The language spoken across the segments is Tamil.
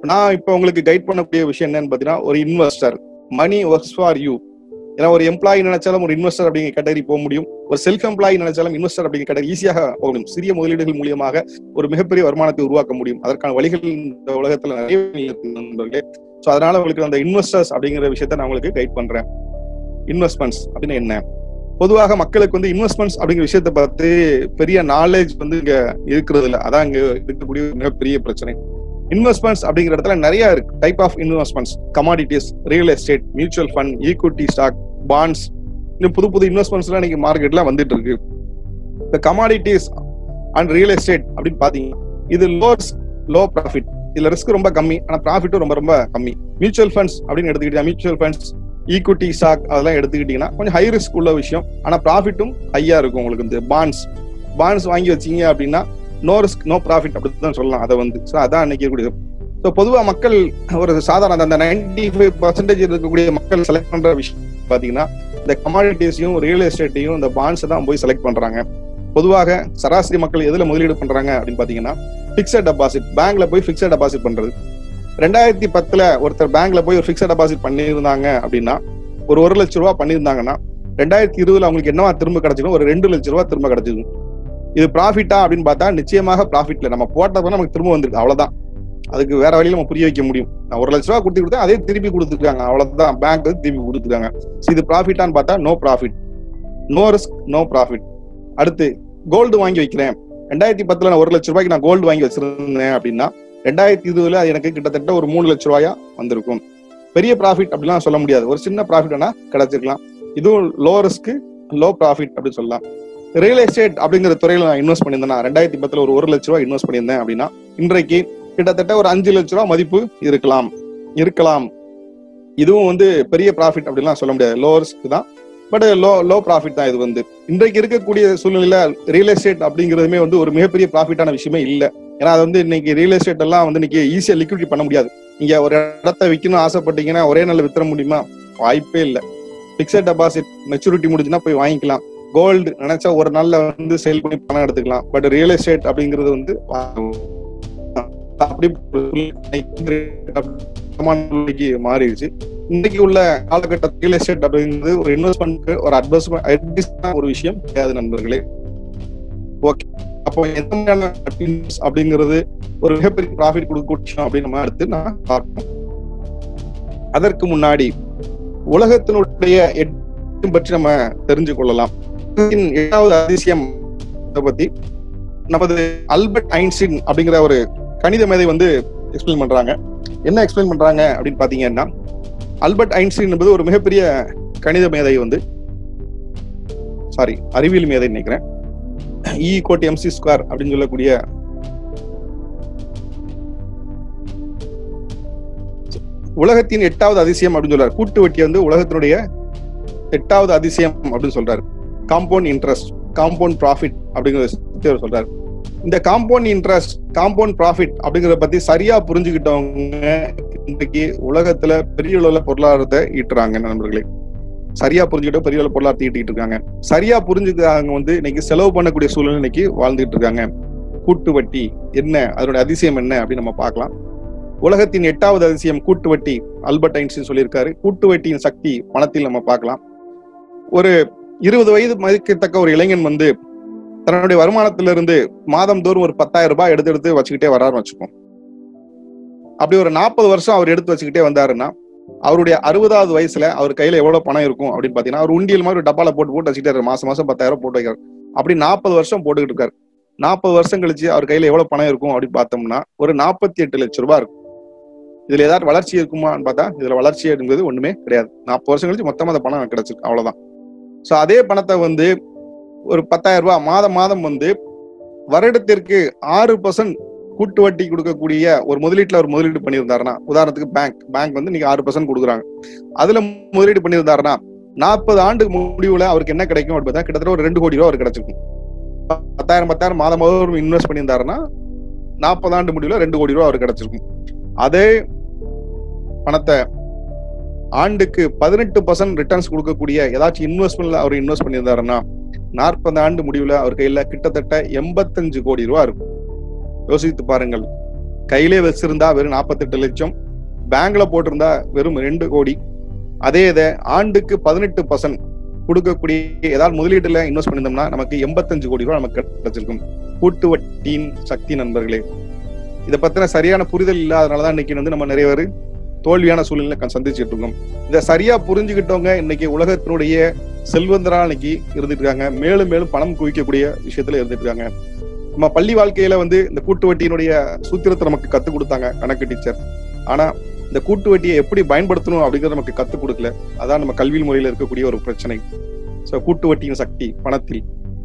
நான் இப்போ உங்களுக்கு கைட் பண்ணக்கூடிய விஷயம் என்னன்னு பாத்தீங்கன்னா ஒரு investor money works for you ஏன்னா ஒரு எம்ப்ளாயி நினைச்சாலும் ஒரு இன்வெஸ்டர் அப்படிங்கிற கேட்டகரி போக முடியும் ஒரு செல்ஃப் எம்ப்ளாயி நினைச்சாலும் இன்வெஸ்டர் அப்படிங்கிற கேட்டகரி ஈஸியாக போக முடியும் சிறிய முதலீடுகள் மூலியமாக ஒரு மிகப்பெரிய வருமானத்தை உருவாக்க முடியும் அதற்கான வழிகள் இந்த உலகத்துல நிறைய இருக்கு நண்பர்களே ஸோ அதனால உங்களுக்கு அந்த இன்வெஸ்டர்ஸ் அப்படிங்கிற விஷயத்த நான் உங்களுக்கு கைட் பண்றேன் இன்வெஸ்ட்மெண்ட்ஸ் அப்படின்னு என்ன பொதுவாக மக்களுக்கு வந்து இன்வெஸ்ட்மெண்ட்ஸ் அப்படிங்கிற விஷயத்த பார்த்து பெரிய நாலேஜ் வந்து இங்க இருக்கிறது இல்ல அதான் இங்க இருக்கக்கூடிய ஒரு மிகப்பெரிய பிரச்சனை இன்வெஸ்ட்மெண்ட்ஸ் அப்படிங்கிற இடத்துல நிறைய இருக்கு type of investments commodities real estate mutual fund equity stock bonds இன்னும் புது புது இன்வெஸ்ட்மெண்ட்ஸ் எல்லாம் இன்னைக்கு மார்க்கெட்ல வந்துட்டு இருக்கு இந்த கமாடிட்டிஸ் அண்ட் ரியல் எஸ்டேட் அப்படின்னு பாத்தீங்கன்னா இது லோ லோ ப்ராஃபிட் இதுல ரிஸ்க் ரொம்ப கம்மி ஆனா ப்ராஃபிட்டும் ரொம்ப ரொம்ப கம்மி மியூச்சுவல் ஃபண்ட்ஸ் அப்படின்னு எடுத்துக்கிட்டீங்க மியூச்சுவல் ஃபண்ட்ஸ் ஈக்விட்டி ஸ்டாக் அதெல்லாம் எடுத்துக்கிட்டீங்கன்னா கொஞ்சம் ஹை ரிஸ்க் உள்ள விஷயம் ஆனா ப்ராஃபிட்டும் ஹையா இருக்கும் உங்களுக்கு இந்த பாண்ட்ஸ் பாண்ட்ஸ் வாங்கி வச்சீங்க அப்படின்னா நோ ரிஸ்க் நோ ப்ராஃபிட் அப்படின்னு தான் சொல்லலாம் அதை வந்து ஸோ அதான் அன்னைக்கு இருக்கக்கூடிய ஸோ பொதுவாக மக்கள் ஒரு சாதாரண அந்த நைன்டி ஃபைவ் பர்சன்டேஜ் இருக்கக்கூடிய மக்கள் செலக்ட் பண்ற விஷயம் பார்த்தீங்கன்னா இந்த கமாடிட்டிஸையும் ரியல் எஸ்டேட்டையும் இந்த பாண்ட்ஸ் தான் போய் செலக்ட் பண்றாங்க பொதுவாக சராசரி மக்கள் எதுல முதலீடு பண்றாங்க அப்படின்னு பாத்தீங்கன்னா பிக்சட் டெபாசிட் பேங்க்ல போய் பிக்சட் டெபாசிட் பண்றது ரெண்டாயிரத்தி பத்துல ஒருத்தர் பேங்க்ல போய் ஒரு பிக்சட் டெபாசிட் பண்ணியிருந்தாங்க அப்படின்னா ஒரு ஒரு லட்ச ரூபா பண்ணியிருந்தாங்கன்னா ரெண்டாயிரத்தி இருபதுல அவங்களுக்கு என்னவா திரும்ப கிடைச்சிடும் ஒரு ரெண்டு லட்ச ரூபா திரும்ப கிடைச்சிடும் இது ப்ராஃபிட்டா அப்படின்னு பார்த்தா நிச்சயமாக ப்ராஃபிட்ல நம்ம போட்டப்ப நமக்கு திரும்ப வந்துருக்கு அவ்வளவுதான் அதுக்கு வேற வழியில நம்ம புரிய வைக்க முடியும் நான் ஒரு லட்ச ரூபா கொடுத்து கொடுத்தேன் அதே திருப்பி கொடுத்துருக்காங்க அவ்வளவுதான் பேங்க் திருப்பி கொடுத்துருக்காங்க இது ப்ராஃபிட்டான்னு பார்த்தா no profit no risk no profit அடுத்து கோல்டு வாங்கி வைக்கிறேன் ரெண்டாயிரத்தி பத்துல நான் ஒரு லட்ச ரூபாய்க்கு நான் கோல்டு வாங்கி வச்சிருந்தேன் அப்படின்னா ரெண்டாயிரத்தி இருபதுல அது எனக்கு கிட்டத்தட்ட ஒரு மூணு லட்ச ரூபாயா வந்திருக்கும் பெரிய ப்ராஃபிட் அப்படிலாம் சொல்ல முடியாது ஒரு சின்ன ப்ராஃபிட் வேணா கிடைச்சிருக்கலாம் இதுவும் லோ ரிஸ்க் லோ ப்ராஃபிட் அப்படின்னு சொல்லலாம் ரியல் எஸ்டேட் அப்படிங்கிற துறையில நான் இன்வெஸ்ட் பண்ணியிருந்தேன் ரெண்டாயிரத்தி பத்துல ஒரு ஒரு லட்ச ரூபாய் இன்வெஸ்ட் பண்ணியிருந்தேன் அப்படின்னா இன்றைக்கு கிட்டத்தட்ட ஒரு அஞ்சு லட்ச ரூபாய் மதிப்பு இருக்கலாம் இருக்கலாம் இதுவும் வந்து பெரிய ப்ராஃபிட் அப்படிலாம் சொல்ல முடியாது லோ ரிஸ்க் தான் பட் லோ லோ ப்ராஃபிட் தான் இது வந்து இன்றைக்கு இருக்கக்கூடிய சூழ்நிலையில ரியல் எஸ்டேட் அப்படிங்கிறதுமே வந்து ஒரு மிகப்பெரிய ப்ராஃபிட்டான விஷயமே இல்லை ஏன்னா அது வந்து இன்னைக்கு ரியல் எஸ்டேட் எல்லாம் வந்து இன்னைக்கு ஈஸியா லிக்விடி பண்ண முடியாது நீங்க ஒரு இடத்த விற்கணும் ஆசைப்பட்டீங்கன்னா ஒரே நாள் வித்துற முடியுமா வாய்ப்பே இல்லை பிக்சட் டெபாசிட் மெச்சூரிட்டி முடிஞ்சுன்னா போய் வாங்கிக்கலாம் கோல்டு நினைச்சா ஒரு நாள்ல வந்து சேல் பண்ணி பணம் எடுத்துக்கலாம் பட் ரியல் எஸ்டேட் அப்படிங்கிறது வந்து அப்படி மாறிடுச்சு இன்னைக்கு உள்ள காலகட்ட ரியல் எஸ்டேட் அப்படிங்கிறது ஒரு இன்வெஸ்ட்மெண்ட்க்கு ஒரு அட்வைஸ்மெண்ட் அட்வைஸ் ஒரு விஷயம் கிடையாது நண்பர்களே ஓகே அப்போ எந்த மாதிரியான அப்படிங்கிறது ஒரு மிகப்பெரிய ப்ராஃபிட் கொடுக்க விஷயம் அப்படின்னு நம்ம அடுத்து நான் பார்ப்போம் அதற்கு முன்னாடி உலகத்தினுடைய எட்டு பற்றி நம்ம தெரிஞ்சு கொள்ளலாம் ஏழாவது அதிசயம் பத்தி நமது அல்பர்ட் ஐன்ஸ்டீன் அப்படிங்கிற ஒரு கணித மேதை வந்து எக்ஸ்பிளைன் பண்றாங்க என்ன எக்ஸ்பிளைன் பண்றாங்க அப்படின்னு பாத்தீங்கன்னா அல்பர்ட் ஐன்ஸ்டீன் என்பது ஒரு மிகப்பெரிய கணித மேதை வந்து சாரி அறிவியல் மேதை நினைக்கிறேன் இ கோட்டி எம்சி ஸ்கொயர் அப்படின்னு சொல்லக்கூடிய உலகத்தின் எட்டாவது அதிசயம் அப்படின்னு சொல்றாரு கூட்டு வட்டி வந்து உலகத்தினுடைய எட்டாவது அதிசயம் அப்படின்னு சொல்றாரு காம்பவுண்ட் இன்ட்ரெஸ்ட் காம்பவுண்ட் ப்ராஃபிட் அப்படிங்கிற சொல்றாரு இந்த காம்பவுண்ட் இன்ட்ரெஸ்ட் காம்பவுண்ட் ப்ராஃபிட் அப்படிங்கறத பத்தி சரியா புரிஞ்சுக்கிட்டவங்க இன்றைக்கு உலகத்துல பெரிய அளவுல பொருளாதாரத்தை ஈட்டுறாங்க நண்பர்களே சரியா புரிஞ்சுக்கிட்ட பெரிய அளவு பொருளாதாரத்தை ஈட்டிட்டு இருக்காங்க சரியா புரிஞ்சுக்காங்க வந்து இன்னைக்கு செலவு பண்ணக்கூடிய சூழ்நிலை இன்னைக்கு வாழ்ந்துட்டு இருக்காங்க கூட்டு வட்டி என்ன அதனுடைய அதிசயம் என்ன அப்படின்னு நம்ம பார்க்கலாம் உலகத்தின் எட்டாவது அதிசயம் கூட்டு வட்டி அல்பர்ட் ஐன்ஸ்டீன் சொல்லியிருக்காரு கூட்டு வட்டியின் சக்தி பணத்தில் நம்ம பார்க்கலாம் ஒரு இருபது வயது மதிக்கத்தக்க ஒரு இளைஞன் வந்து தன்னுடைய வருமானத்திலிருந்து மாதம் தோறும் ஒரு பத்தாயிரம் ரூபாய் எடுத்து எடுத்து வச்சுக்கிட்டே வராருன்னு வச்சுக்கோம் அப்படி ஒரு நாற்பது வருஷம் அவர் எடுத்து வச்சுக்கிட்டே வந்தாருன்னா அவருடைய அறுபதாவது வயசுல அவர் கையில எவ்வளவு பணம் இருக்கும் அப்படின்னு பாத்தீங்கன்னா அவர் உண்டியல் மாதிரி ஒரு டப்பால போட்டு போட்டு வச்சுக்கிட்டே மாசம் மாசம் பத்தாயிரம் போட்டு வைக்கிறார் அப்படி நாற்பது வருஷம் போட்டுக்கிட்டு இருக்காரு நாற்பது வருஷம் கழிச்சு அவர் கையில எவ்வளவு பணம் இருக்கும் அப்படின்னு பார்த்தோம்னா ஒரு நாற்பத்தி எட்டு லட்சம் ரூபாய் இருக்கும் இதுல ஏதாவது வளர்ச்சி இருக்குமான்னு பார்த்தா இதுல வளர்ச்சி அப்படிங்கிறது ஒண்ணுமே கிடையாது நாற்பது வருஷம் கழிச்சு மொத்தமா அந்த பணம் கிடைச்சிருக்கு அவ்வளவுதான் சோ அதே பணத்தை வந்து ஒரு பத்தாயிரம் ரூபாய் மாதம் மாதம் வந்து வருடத்திற்கு ஆறு பர்சன்ட் கூட்டு வட்டி கொடுக்கக்கூடிய ஒரு முதலீட்டுல ஒரு முதலீடு பண்ணியிருந்தாருன்னா உதாரணத்துக்கு பேங்க் பேங்க் வந்து நீங்க ஆறு பர்சன்ட் கொடுக்குறாங்க அதுல முதலீடு பண்ணியிருந்தாருன்னா நாற்பது ஆண்டு முடிவுல அவருக்கு என்ன கிடைக்கும் அப்படின்னு பார்த்தா கிட்டத்தட்ட ஒரு ரெண்டு கோடி ரூபா அவருக்கு கிடைச்சிருக்கும் பத்தாயிரம் பத்தாயிரம் மாதம் மாதம் இன்வெஸ்ட் பண்ணியிருந்தாருன்னா நாற்பது ஆண்டு முடிவுல ரெண்டு கோடி ரூபா அவருக்கு கிடைச்சிருக்கும் அதே பணத்தை ஆண்டுக்கு பதினெட்டு பர்சன்ட் ரிட்டர்ன்ஸ் கொடுக்கக்கூடிய ஏதாச்சும் இன்வெஸ்ட்மெண்ட்ல அவர் இன்வெஸ்ட் பண்ணியிருந்தாருன்னா நாற்பது ஆண்டு முடிவுல அவர் கையில கிட்டத்தட்ட எண்பத்தஞ்சு கோடி ரூபா இருக்கும் யோசித்து பாருங்கள் கையிலே வச்சிருந்தா வெறும் நாற்பத்தெட்டு லட்சம் பேங்க்ல போட்டிருந்தா வெறும் ரெண்டு கோடி அதே இதை ஆண்டுக்கு பதினெட்டு பர்சன்ட் கொடுக்கக்கூடிய ஏதாவது முதலீட்டுல இன்வெஸ்ட் பண்ணியிருந்தோம்னா நமக்கு எண்பத்தஞ்சு கோடி ரூபாய் நமக்கு கிடைச்சிருக்கும் கூட்டு வட்டியின் சக்தி நண்பர்களே இதை பத்தின சரியான புரிதல் இல்லாதனாலதான் இன்னைக்கு வந்து நம்ம நிறைய பேர் தோல்வியான சூழ்நிலை சந்திச்சுட்டு இருக்கோம் இதை சரியா புரிஞ்சுக்கிட்டவங்க இன்னைக்கு உலகத்தினுடைய செல்வந்தரா இன்னைக்கு இருந்துட்டு இருக்காங்க மேலும் மேலும் பணம் குவிக்கக்கூடிய விஷயத்துல இருந்துட்டு இருக்காங்க நம்ம பள்ளி வாழ்க்கையில வந்து இந்த கூட்டு வட்டியினுடைய சூத்திரத்தை நமக்கு கத்துக் கொடுத்தாங்க கணக்கு டீச்சர் ஆனா இந்த கூட்டு வட்டியை எப்படி பயன்படுத்தணும் அப்படிங்கறத நமக்கு கத்துக் கொடுக்கல அதான் நம்ம கல்வி முறையில இருக்கக்கூடிய ஒரு பிரச்சனை சோ கூட்டு வட்டியின் சக்தி பணத்தில்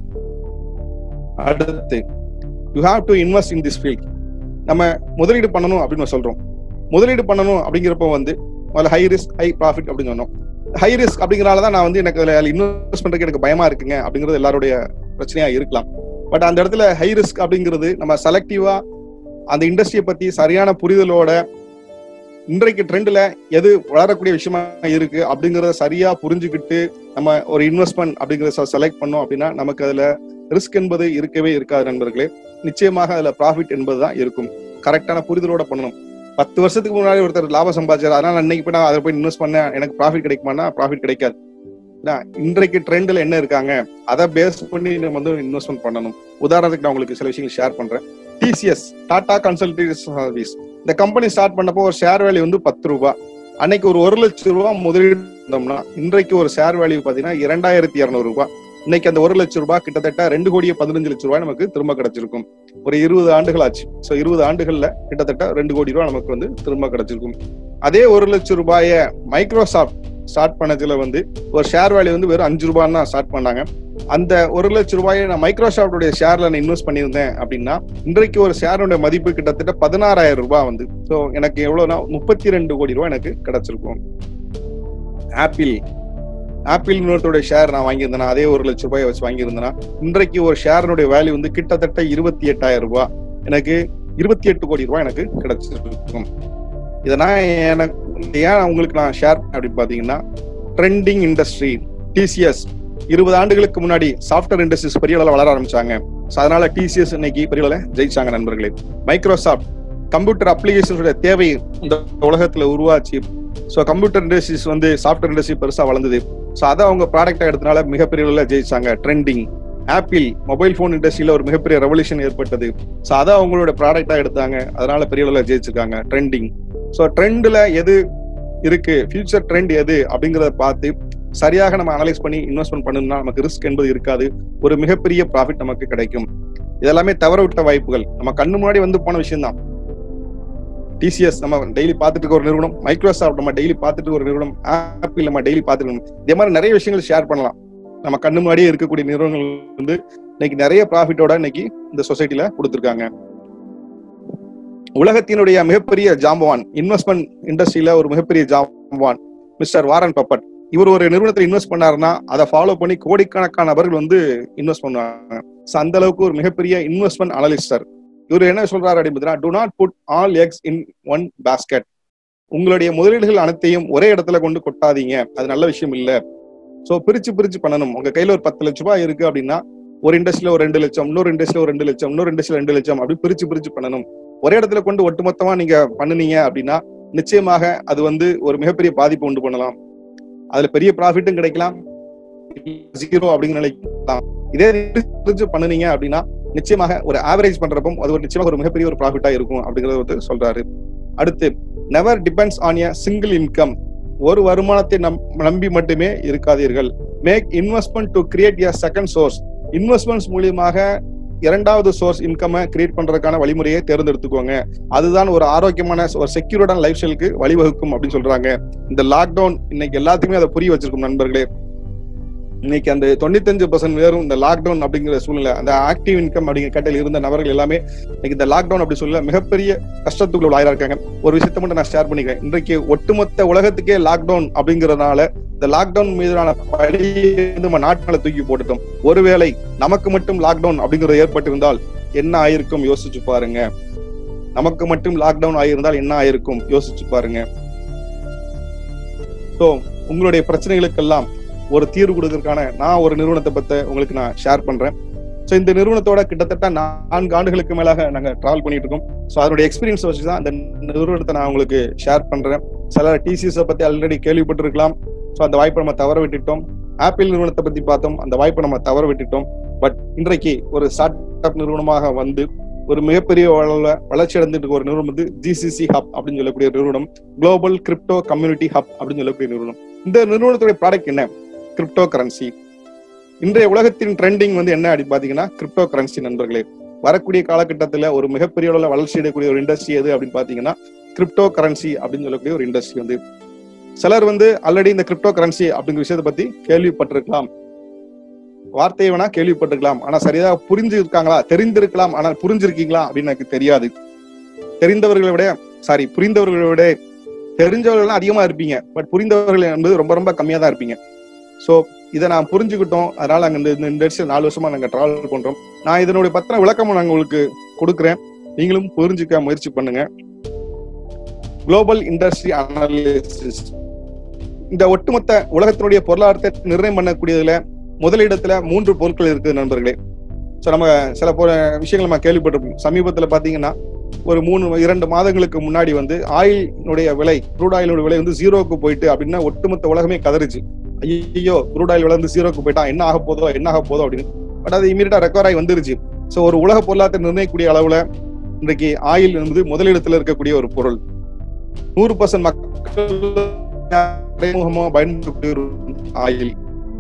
அடுத்து you have to invest in this field நம்ம முதலீடு பண்ணணும் அப்படின்னு சொல்றோம் முதலீடு பண்ணணும் அப்படிங்கிறப்ப வந்து முதல்ல ஹை ரிஸ்க் ஹை ப்ராஃபிட் அப்படின்னு சொன்னோம் ஹை ரிஸ்க் அப்படிங்கறனால தான் நான் வந்து எனக்கு அதில் இன்வெஸ்ட் பண்றதுக்கு எனக்கு பயமா இருக்குங்க அப்படிங்கிறது எல்லாருடைய பிரச்சனையா இருக்கலாம் பட் அந்த இடத்துல ஹை ரிஸ்க் அப்படிங்கிறது நம்ம செலக்டிவா அந்த இண்டஸ்ட்ரியை பத்தி சரியான புரிதலோட இன்றைக்கு ட்ரெண்ட்ல எது வளரக்கூடிய விஷயமா இருக்கு அப்படிங்கறத சரியா புரிஞ்சுக்கிட்டு நம்ம ஒரு இன்வெஸ்ட்மெண்ட் அப்படிங்கறத செலக்ட் பண்ணோம் அப்படின்னா நமக்கு அதுல ரிஸ்க் என்பது இருக்கவே இருக்காது நண்பர்களே நிச்சயமாக அதுல ப்ராஃபிட் என்பதுதான் இருக்கும் கரெக்டான புரிதலோட பண்ணணும் பத்து வருஷத்துக்கு முன்னாடி ஒருத்தர் லாபம் சம்பாதிச்சார் அதனால இன்னைக்கு போய் நான் அதை போய் இன்வெஸ்ட் பண்ண எனக்கு ப்ராஃபிட் கிடைக்குமானா ப்ராஃபிட் கிடைக்காது இன்றைக்கு ட்ரெண்ட்ல என்ன இருக்காங்க அதை பேஸ் பண்ணி நம்ம வந்து இன்வெஸ்ட்மெண்ட் பண்ணணும் உதாரணத்துக்கு நான் உங்களுக்கு சில விஷயங்கள் ஷேர் பண்றேன் டிசிஎஸ் டாடா கன்சல்டேஷன் சர்வீஸ் இந்த கம்பெனி ஸ்டார்ட் பண்ணப்போ ஒரு ஷேர் வேல்யூ வந்து பத்து ரூபாய் அன்னைக்கு ஒரு ஒரு லட்சம் ரூபாய் முதலீடு இருந்தோம்னா இன்றைக்கு ஒரு ஷேர் வேல்யூ பாத்தீங்கன்னா இரண்டாயிரத்தி இருநூறு ரூபாய் இன்னைக்கு அந்த ஒரு லட்சம் ரூபாய் கிட்டத்தட்ட ரெண்டு கோடியே பதினஞ்சு லட்சம் ரூபாய் நமக்கு திரும்ப கிடைச்சிருக்கும் ஒரு இருபது ஆண்டுகள் ஆச்சு சோ இருபது ஆண்டுகள்ல கிட்டத்தட்ட ரெண்டு கோடி ரூபாய் நமக்கு வந்து திரும்ப கிடைச்சிருக்கும் அதே ஒரு லட்சம் ரூபாய மைக்ரோசாஃப்ட் ஸ்டார்ட் பண்ணதுல வந்து ஒரு ஷேர் வேல்யூ வந்து வெறும் அஞ்சு ரூபாய் தான் ஸ்டார்ட் பண்ணாங்க அந்த ஒரு லட்சம் ரூபாயை நான் மைக்ரோசாஃப்டுடைய ஷேர்ல நான் இன்வெஸ்ட் பண்ணியிருந்தேன் அப்படின்னா இன்றைக்கு ஒரு ஷேருடைய மதிப்பு கிட்டத்தட்ட பதினாறாயிரம் ரூபாய் வந்து ஸோ எனக்கு எவ்வளவுனா முப்பத்தி ரெண்டு கோடி ரூபாய் எனக்கு கிடைச்சிருக்கும் ஆப்பிள் ஆப்பிள் நோட்டோட ஷேர் நான் வாங்கியிருந்தேன்னா அதே ஒரு லட்சம் ரூபாய் வச்சு வாங்கியிருந்தேன்னா இன்றைக்கு ஒரு ஷேருடைய வேல்யூ வந்து கிட்டத்தட்ட இருபத்தி எட்டாயிரம் ரூபாய் எனக்கு இருபத்தி எட்டு கோடி ரூபாய் எனக்கு கிடைச்சிருக்கும் இதை நான் எனக்கு ஏன் உங்களுக்கு நான் ஷேர் அப்படின்னு பாத்தீங்கன்னா ட்ரெண்டிங் இண்டஸ்ட்ரி டிசிஎஸ் இருபது ஆண்டுகளுக்கு முன்னாடி சாஃப்ட்வேர் இண்டஸ்ட்ரீஸ் பெரிய அளவில் வளர ஆரம்பிச்சாங்க ஸோ அதனால டிசிஎஸ் இன்னைக்கு பெரிய அளவில் ஜெயிச்சாங்க நண்பர்களே மைக்ரோசாஃப்ட் கம்ப்யூட்டர் அப்ளிகேஷன்ஸோட தேவை இந்த உலகத்துல உருவாச்சு ஸோ கம்ப்யூட்டர் இண்டஸ்ட்ரீஸ் வந்து சாஃப்ட்வேர் இண்டஸ்ட்ரி பெருசா வளர்ந்தது ஸோ அதை அவங்க ப்ராடக்டா எடுத்தனால மிகப்பெரிய அளவில் ஜெயிச்சாங்க ட்ரெண்டிங் ஆப்பிள் மொபைல் ஃபோன் இண்டஸ்ட்ரியில ஒரு மிகப்பெரிய ரெவல்யூஷன் ஏற்பட்டது ஸோ அதை அவங்களோட ப்ராடக்டா எடுத்தாங்க அதனால பெரிய அளவில் ஜெயிச்சிருக்காங்க ட்ரெண்டிங் ஸோ ட்ரெண்ட்ல எது இருக்கு ஃபியூச்சர் ட்ரெண்ட் எது அப்படிங்கிறத பார்த்து சரியாக நம்ம அனலைஸ் பண்ணி இன்வெஸ்ட்மெண்ட் பண்ணணும்னா நமக்கு ரிஸ்க் என்பது இருக்காது ஒரு மிகப்பெரிய ப்ராஃபிட் நமக்கு கிடைக்கும் இதெல்லாமே தவற விட்ட வாய்ப்புகள் நம்ம கண்ணு முன்னாடி வந்து போன விஷயம் தான் டிசிஎஸ் நம்ம டெய்லி பார்த்துட்டு இருக்க ஒரு நிறுவனம் மைக்ரோசாஃப்ட் நம்ம டெய்லி பார்த்துட்டு ஒரு நிறுவனம் ஆப்பிள் நம்ம டெய்லி பார்த்துட்டு இதே மாதிரி நிறைய விஷயங்கள் ஷேர் பண்ணலாம் நம்ம கண்ணு முன்னாடியே இருக்கக்கூடிய நிறுவனங்கள் வந்து இன்னைக்கு நிறைய ப்ராஃபிட்டோட இன்னைக்கு இந்த சொசைட்டில கொடுத்துருக்காங்க உலகத்தினுடைய மிகப்பெரிய ஜாம்பவான் இன்வெஸ்ட்மெண்ட் இண்டஸ்ட்ரியில ஒரு மிகப்பெரிய ஜாம்பவான் மிஸ்டர் வாரன் பப்பட் இவர் ஒரு நிறுவனத்தில் இன்வெஸ்ட் பண்ணாருன்னா அதை ஃபாலோ பண்ணி கோடிக்கணக்கான நபர்கள் வந்து இன்வெஸ்ட் பண்ணுவாங்க ஸோ அந்த அளவுக்கு ஒரு மிகப்பெரிய இன்வெஸ்ட்மெண்ட் அனலிஸ்டர் இவர் என்ன சொல்றாரு அப்படின்னு do not put all eggs in one basket உங்களுடைய முதலீடுகள் அனைத்தையும் ஒரே இடத்துல கொண்டு கொட்டாதீங்க அது நல்ல விஷயம் இல்ல சோ பிரிச்சு பிரிச்சு பண்ணணும் உங்க கையில ஒரு பத்து லட்ச ரூபாய் இருக்கு அப்படின்னா ஒரு இண்டஸ்ட்ரியில ஒரு ரெண்டு லட்சம் இன்னொரு இண்டஸ்ட்ரியில ஒரு ரெண்டு லட்சம் இன்னொரு இண்டஸ்ட்ரியில ரெண்டு லட்சம் அப்படி பிரிச்சு பிரிச்சு பண்ணணும் ஒரே இடத்துல கொண்டு ஒட்டுமொத்தமா நீங்க பண்ணுனீங்க அப்படின்னா நிச்சயமாக அது வந்து ஒரு மிகப்பெரிய பாதிப்பு உண்டு பண்ணலாம் அதுல பெரிய ப்ராஃபிட்டும் கிடைக்கலாம் ஜீரோ அப்படிங்கிற நிலைக்கலாம் இதே பிரிச்சு பண்ணுனீங்க அப்படின்னா நிச்சயமாக ஒரு ஆவரேஜ் பண்றப்போ அது ஒரு நிச்சயமாக ஒரு மிகப்பெரிய ஒரு ப்ராஃபிட்டா இருக்கும் அப்படிங்கறத வந்து சொல்றாரு அடுத்து never depends on a single income ஒரு வருமானத்தை நம் நம்பி மட்டுமே இருக்காதீர்கள் make investment to create a second source investments மூலியமாக இரண்டாவது சோர்ஸ் இன்கமை கிரியேட் பண்றதுக்கான வழிமுறையை தேர்ந்தெடுத்துக்கோங்க அதுதான் ஒரு ஆரோக்கியமான ஒரு செக்யூர்டான லைஃப் ஸ்டைலுக்கு வழிவகுக்கும் அப்படின்னு சொல்றாங்க இந்த லாக்டவுன் இன்னைக்கு எல்லாத்துக்குமே அதை புரிய வச்சிருக்கும் நண்பர்களே இன்னைக்கு அந்த தொண்ணூத்தஞ்சு பர்சன்ட் பேரும் இந்த லாக்டவுன் அப்படிங்கிற சூழ்நிலை அந்த ஆக்டிவ் இன்கம் அப்படிங்கிற கேட்டல் இருந்த நபர்கள் எல்லாமே இன்னைக்கு இந்த லாக்டவுன் அப்படி சொல்ல மிகப்பெரிய கஷ்டத்துக்குள்ள ஆயிரா இருக்காங்க ஒரு விஷயத்த மட்டும் நான் ஷேர் பண்ணிக்கிறேன் இன்றைக்கு ஒட்டுமொத்த உலகத்துக்கே லாக்டவுன் அப்படிங்கறதுனால இந்த லாக்டவுன் மீதான பழியை வந்து நம்ம நாட்டுல தூக்கி போட்டுட்டோம் ஒருவேளை நமக்கு மட்டும் லாக்டவுன் அப்படிங்கிறது ஏற்பட்டிருந்தால் என்ன ஆயிருக்கும் யோசிச்சு பாருங்க நமக்கு மட்டும் லாக்டவுன் ஆயிருந்தால் என்ன ஆயிருக்கும் யோசிச்சு பாருங்க ஸோ உங்களுடைய பிரச்சனைகளுக்கெல்லாம் ஒரு தீர்வு கொடுக்கறதுக்கான நான் ஒரு நிறுவனத்தை பத்தி உங்களுக்கு நான் ஷேர் பண்றேன் ஸோ இந்த நிறுவனத்தோட கிட்டத்தட்ட நான்கு ஆண்டுகளுக்கு மேலாக நாங்க டிராவல் பண்ணிட்டு இருக்கோம் ஸோ அதனுடைய எக்ஸ்பீரியன்ஸ் வச்சு தான் அந்த நிறுவனத்தை நான் உங்களுக்கு ஷேர் பண்றேன் சில டிசிஎஸ் பத்தி ஆல்ரெடி கேள்விப்பட்டிருக்கலாம் ஸோ அந்த வாய்ப்பை நம்ம தவற விட்டுட்டோம் ஆப்பிள் நிறுவனத்தை பத்தி பார்த்தோம் அந்த வாய்ப்பை நம்ம தவற விட்டுட்டோம் பட் இன்றைக்கு ஒரு ஸ்டார்ட் அப் நிறுவனமாக வந்து ஒரு மிகப்பெரிய அளவுல வளர்ச்சி அடைந்துட்டு இருக்க ஒரு நிறுவனம் வந்து ஜிசிசி ஹப் அப்படின்னு சொல்லக்கூடிய நிறுவனம் குளோபல் கிரிப்டோ கம்யூனிட்டி ஹப் அப்படின்னு சொல்லக்கூடிய நிறுவனம் இந்த நிறுவனத்துடைய ப்ராடக்ட் என்ன கிரிப்டோ கரன்சி இன்றைய உலகத்தின் ட்ரெண்டிங் வந்து என்ன அப்படி பாத்தீங்கன்னா கிரிப்டோ கரன்சி நண்பர்களே வரக்கூடிய காலகட்டத்துல ஒரு மிகப்பெரிய அளவுல வளர்ச்சி அடையக்கூடிய ஒரு இண்டஸ்ட்ரி எது அப்படின்னு பாத்தீங்கன்னா கிரிப்டோ கரன்சி அப்படின்னு சொல்லக்கூடிய ஒரு இண்டஸ்ட்ரி வந்து சிலர் வந்து ஆல்ரெடி இந்த கிரிப்டோ கரன்சி அப்படிங்கிற விஷயத்தை பத்தி கேள்விப்பட்டிருக்கலாம் வார்த்தையை வேணா கேள்விப்பட்டிருக்கலாம் ஆனா சரியாக புரிஞ்சு இருக்காங்களா தெரிந்திருக்கலாம் ஆனால் புரிஞ்சிருக்கீங்களா அப்படின்னு எனக்கு தெரியாது தெரிந்தவர்களை விட சாரி புரிந்தவர்களை விட தெரிஞ்சவர்கள் அதிகமா இருப்பீங்க பட் புரிந்தவர்கள் என்பது ரொம்ப ரொம்ப கம்மியா தான் இருப்பீங்க சோ இதை நான் புரிஞ்சுக்கிட்டோம் அதனால நாங்க இந்த இந்த இண்டஸ்ட்ரி நாலு வருஷமா நாங்க டிராவல் பண்றோம் நான் இதனுடைய பத்தின விளக்கமும் நாங்க உங்களுக்கு கொடுக்குறேன் நீங்களும் புரிஞ்சுக்க முயற்சி பண்ணுங்க குளோபல் இண்டஸ்ட்ரி அனாலிசிஸ் இந்த ஒட்டுமொத்த உலகத்தினுடைய பொருளாதாரத்தை நிர்ணயம் பண்ணக்கூடியதுல முதலிடத்துல மூன்று பொருட்கள் இருக்குது நண்பர்களே ஸோ நம்ம சில போ விஷயங்கள் நம்ம கேள்விப்பட்டிருப்போம் சமீபத்துல பாத்தீங்கன்னா ஒரு மூணு இரண்டு மாதங்களுக்கு முன்னாடி வந்து ஆயிலுடைய விலை குரூட் ஆயிலுடைய விலை வந்து ஜீரோக்கு போயிட்டு அப்படின்னா ஒட்டுமொத்த உலகமே கதறிச்சு ஐயோ குரூட் ஆயில் விலை வந்து ஜீரோக்கு போயிட்டா என்ன ஆக போதோ என்ன ஆக போதோ அப்படின்னு பட் அது இமீடியட்டா ரெக்கவர் ஆகி வந்துருச்சு ஸோ ஒரு உலக பொருளாதாரத்தை நிர்ணயிக்கக்கூடிய அளவுல இன்றைக்கு ஆயில் என்பது முதலிடத்துல இருக்கக்கூடிய ஒரு பொருள் நூறு பர்சன்ட் மக்கள் மறைமுகமா பயன்படுத்தக்கூடிய ஒரு ஆயில்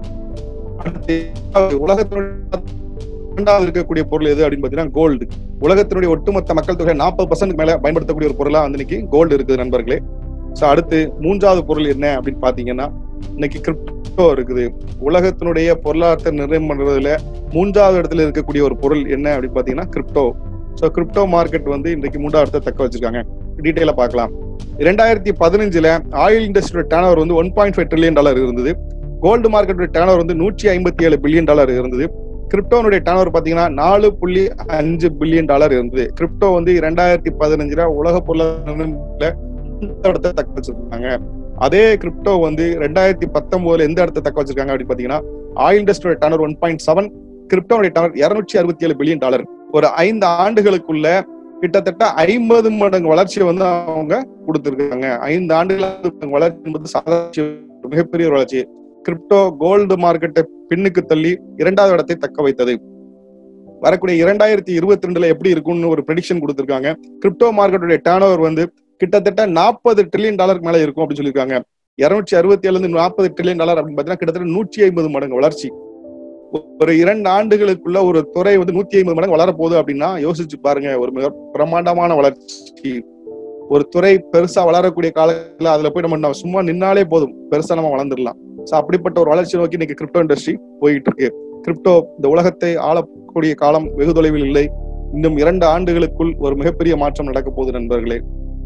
அடுத்து உலகத்தினுடைய இரண்டாவது இருக்கக்கூடிய பொருள் எது அப்படின்னு பாத்தீங்கன்னா கோல்டு உலகத்தினுடைய ஒட்டுமொத்த மக்கள் தொகை நாற்பது பர்சன்ட் மேல பயன்படுத்தக்கூடிய ஒரு பொருளா வந்து இன்னைக்கு கோல்டு இருக்குது நண்பர்களே சோ அடுத்து மூன்றாவது பொருள் என்ன அப்படின்னு பாத்தீங்கன்னா இன்னைக்கு கிரிப்டோ இருக்குது உலகத்தினுடைய பொருளாதாரத்தை நிர்ணயம் பண்றதுல மூன்றாவது இடத்துல இருக்கக்கூடிய ஒரு பொருள் என்ன அப்படின்னு பாத்தீங்கன்னா கிரிப்டோ சோ கிரிப்டோ மார்க்கெட் வந்து இன்னைக்கு மூன்றாவது இடத்தை தக்க வச்சிருக்காங்க டீட்டெயிலா பார்க்கலாம் இரண்டாயிரத்தி பதினஞ்சுல ஆயில் இண்டஸ்ட்ரியோட டேர்ன் வந்து one point five trillion dollar இருந்தது கோல்டு மார்க்கெட்டோட டேர்ன் வந்து நூற்றி ஐம்பத்தி ஏழு பில்லியன் டாலர் இருந்தது கிரிப்டோனுடைய டேர்ன் பாத்தீங்கன்னா நாலு புள்ளி அஞ்சு பில்லியன் டாலர் இருந்தது கிரிப்டோ வந்து இரண்டாயிரத்தி பதினஞ்சுல உலக பொருளாதார இடத்தை தக்க வச்சிருக்காங்க அதே கிரிப்டோ வந்து ரெண்டாயிரத்தி பத்தொன்பதுல எந்த இடத்தை தக்க வச்சிருக்காங்க அப்படின்னு பாத்தீங்கன்னா ஆயில் இண்டஸ்ட்ரியோட டேர்னர் ஒன் பாயிண்ட் செவன் கிரிப்டோனுடைய டேர்னர் இருநூற்றி அறுபத்தி ஏழு பில்லியன் டாலர் ஒரு ஐந்து ஆண்டுகளுக்குள்ள கிட்டத்தட்ட ஐம்பது மடங்கு வளர்ச்சியை வந்து அவங்க கொடுத்திருக்காங்க ஐந்து ஆண்டுகள் வளர்ச்சி என்பது சாதாரண மிகப்பெரிய ஒரு வளர்ச்சி கிரிப்டோ கோல்டு மார்க்கெட்டை பின்னுக்கு தள்ளி இரண்டாவது இடத்தை தக்க வைத்தது வரக்கூடிய இரண்டாயிரத்தி இருபத்தி ரெண்டுல எப்படி இருக்கும்னு ஒரு ப்ரெடிக்ஷன் கொடுத்திருக்காங்க கிரிப்டோ மார்க்கெட்டுடைய டேர்ன் வந்து கிட்டத்தட்ட நாற்பது ட்ரில்லியன் டாலருக்கு மேல இருக்கும் அப்படின்னு சொல்லியிருக்காங்க இருநூற்றி அறுபத்தி ஏழுல இருந்து நாற்பது ட்ரில்லியன் டாலர் அப்படின்னு பாத்தீங்கன்னா கிட்டத்தட்ட நூற்றி ஐம்பது மடங்கு வளர்ச்சி ஒரு இரண்டு ஆண்டுகளுக்குள்ள ஒரு துறை வந்து நூத்தி ஐம்பது மடங்கு வளரப்போகுது அப்படின்னா யோசிச்சு பாருங்க ஒரு மிக பிரம்மாண்டமான வளர்ச்சி ஒரு துறை பெருசா வளரக்கூடிய காலத்துல அதுல போய் நம்ம சும்மா நின்னாலே போதும் பெருசா நம்ம வளர்ந்துடலாம் சோ அப்படிப்பட்ட ஒரு வளர்ச்சி நோக்கி இன்னைக்கு கிரிப்டோ இண்டஸ்ட்ரி போயிட்டு இருக்கு கிரிப்டோ இந்த உலகத்தை ஆளக்கூடிய காலம் வெகு தொலைவில் இல்லை இன்னும் இரண்டு ஆண்டுகளுக்குள் ஒரு மிகப்பெரிய மாற்றம் நடக்க போகுது நண்பர்களே